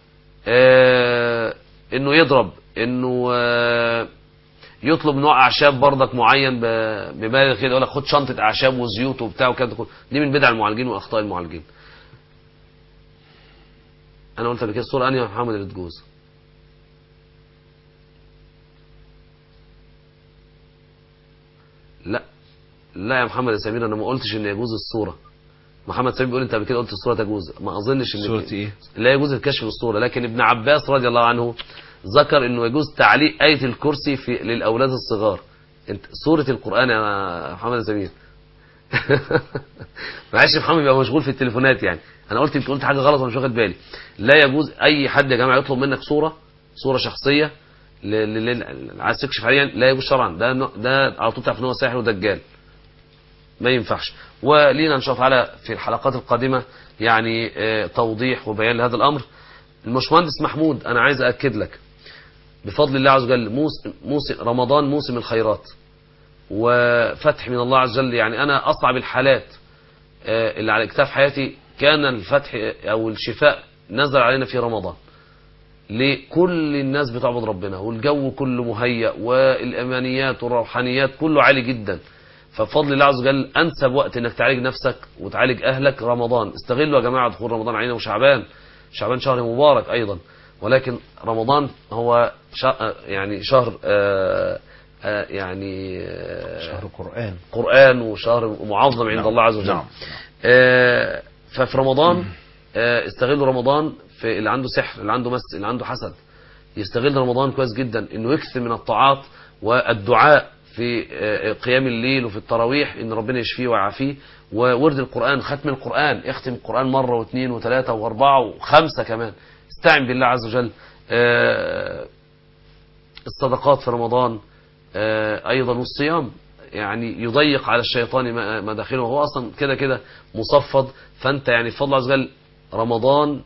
آه، أنه يضرب أنه آه، يطلب نوع أعشاب برضك معين ب- ببالغ كده يقول لك خد شنطة أعشاب وزيوت وبتاع وكده كله. دي من بدع المعالجين وأخطاء المعالجين أنا قلت قبل كده الصورة أنهي يا محمد اللي تجوز لا لا يا محمد يا سمير انا ما قلتش ان يجوز الصوره محمد سمير بيقول انت قبل كده قلت الصوره تجوز ما اظنش ان
صورة ايه؟
لا يجوز الكشف بالصوره لكن ابن عباس رضي الله عنه ذكر انه يجوز تعليق ايه الكرسي في للاولاد الصغار انت سوره القران يا محمد يا سمير معلش يا محمد بيبقى مشغول في التليفونات يعني انا قلت يمكن قلت حاجه غلط وانا مش واخد بالي لا يجوز اي حد يا جماعه يطلب منك صوره صوره شخصيه ل- ل- ل- عايز تكشف عليها لا يجوز شرعا ده نوع- ده على طول تعرف ان هو ساحر ودجال ما ينفعش ولينا ان شاء الله تعالى في الحلقات القادمه يعني آه، توضيح وبيان لهذا الامر المشمهندس محمود انا عايز اكد لك بفضل الله عز وجل موسم, موسم رمضان موسم الخيرات وفتح من الله عز وجل يعني انا اصعب الحالات آه، اللي على اكتاف حياتي كان الفتح او الشفاء نزل علينا في رمضان لكل الناس بتعبد ربنا والجو كله مهيأ والامانيات والروحانيات كله عالي جدا فبفضل الله عز وجل انسب وقت انك تعالج نفسك وتعالج اهلك رمضان استغلوا يا جماعه دخول رمضان علينا وشعبان شعبان شهر مبارك ايضا ولكن رمضان هو شا يعني شهر آه آه يعني آه
شهر القرآن
قرآن وشهر معظم عند
نعم.
الله عز وجل
نعم.
آه، ففي رمضان آه، استغلوا رمضان في اللي عنده سحر اللي عنده مس اللي عنده حسد يستغل رمضان كويس جدا انه يكثر من الطاعات والدعاء في آه، قيام الليل وفي التراويح ان ربنا يشفيه ويعافيه وورد القرآن ختم القرآن اختم القرآن مرة واثنين وثلاثة واربعة وخمسة كمان استعن بالله عز وجل آه، الصدقات في رمضان آه، ايضا والصيام يعني يضيق على الشيطان ما- مداخله وهو اصلا كده كده مصفد فانت يعني بفضل الله عز وجل رمضان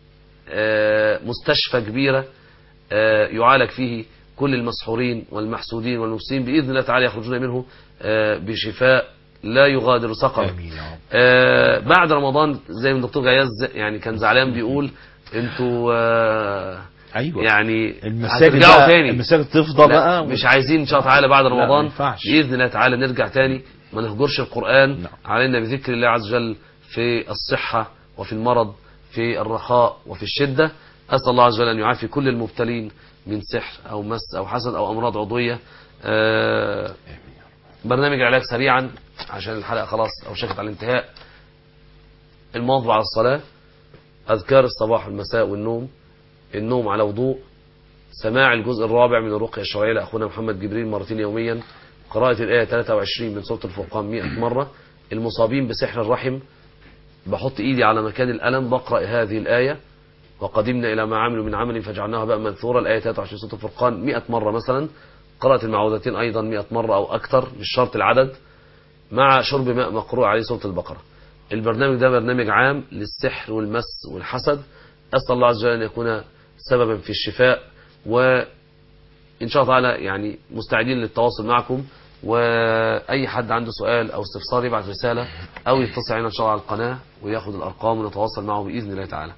آه، مستشفى كبيره آه، يعالج فيه كل المسحورين والمحسودين والمفسدين باذن الله تعالى يخرجون منه آه، بشفاء لا يغادر سقما
امين يا رب
آه، بعد رمضان زي ما الدكتور غياث يعني كان زعلان بيقول انتوا آه،
ايوه
يعني
المساجد
هترجعوا
بقى
تاني
المساجد تفضى
لا
بقى
مش عايزين ان شاء الله تعالى بعد
لا، ما
رمضان
ينفعش.
باذن الله تعالى نرجع تاني ما نهجرش القران
نعم.
علينا بذكر الله عز وجل في الصحه وفي المرض في الرخاء وفي الشده اسال الله عز وجل ان يعافي كل المبتلين من سحر او مس او حسد او امراض عضويه آه برنامج العلاج سريعا عشان الحلقه خلاص اوشكت على الانتهاء المواظبه على الصلاه اذكار الصباح والمساء والنوم النوم على وضوء سماع الجزء الرابع من الرقية الشرعية لأخونا محمد جبريل مرتين يوميا قراءة الآية 23 من سورة الفرقان 100 مرة المصابين بسحر الرحم بحط إيدي على مكان الألم بقرأ هذه الآية وقدمنا إلى ما عملوا من عمل فجعلناه بقى منثورا الآية 23 سورة الفرقان 100 مرة مثلا قراءة المعوذتين أيضا 100 مرة أو أكثر مش شرط العدد مع شرب ماء مقروء عليه سورة البقرة البرنامج ده برنامج عام للسحر والمس والحسد أسأل الله عز وجل أن يكون سببا في الشفاء وإن شاء الله تعالى يعني مستعدين للتواصل معكم وأي حد عنده سؤال أو استفسار يبعث رسالة أو يتصل علينا إن شاء الله على القناة وياخد الأرقام ونتواصل معه بإذن الله تعالى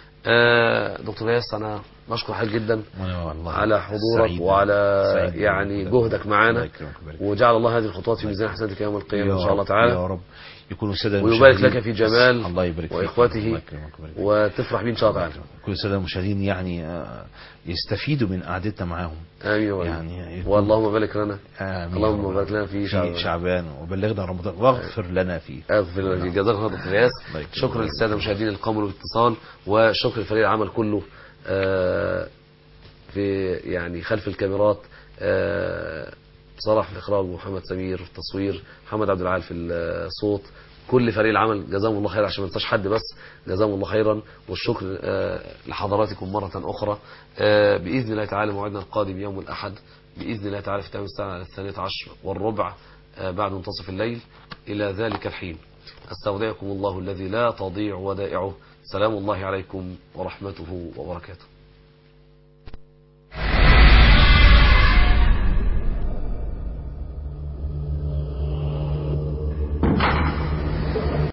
آه، دكتور ياس أنا بشكر حضرتك جدا
وانا والله
على حضورك
سعيد-
وعلى
سعيد
يعني
بوجودك.
جهدك
الله
معانا
يكرمك ويبارك
وجعل الله هذه الخطوات في ميزان حسناتك يوم القيامة إن شاء الله
رب-
تعالى
يا رب يكونوا الساده
ويبارك
المشاهدين-
لك في جمال
الله يبارك فيك.
وإخوته
الله يكرمك ويبارك فيك.
وتفرح بيه إن شاء الله تعالى
كل الساده المشاهدين يعني آه، يستفيدوا من قعدتنا معاهم
آمين وآمين.
يعني يكون-
واللهم بارك لنا
آمين
اللهم
يا رب.
بارك لنا في
في
شعبان.
شعبان وبلغنا رمضان واغفر لنا فيه
اغفر لنا فيك. جزاك الله خير دكتور ياس
الله يكرمك.
شكرا للساده المشاهدين اللي قاموا بالاتصال وشكر لفريق العمل كله آه، في يعني خلف الكاميرات آه، صلاح في الاخراج ومحمد سمير في التصوير محمد عبد العال في الصوت كل فريق العمل جزاهم الله خير عشان ما ننساش حد بس جزاهم الله خيرا والشكر آه، لحضراتكم مرة أخرى آه، بإذن الله تعالى موعدنا القادم يوم الأحد بإذن الله تعالى في تمام الساعة الثانية عشر والربع آه، بعد منتصف الليل إلى ذلك الحين استودعكم الله الذي لا تضيع ودائعه سلام الله عليكم ورحمته وبركاته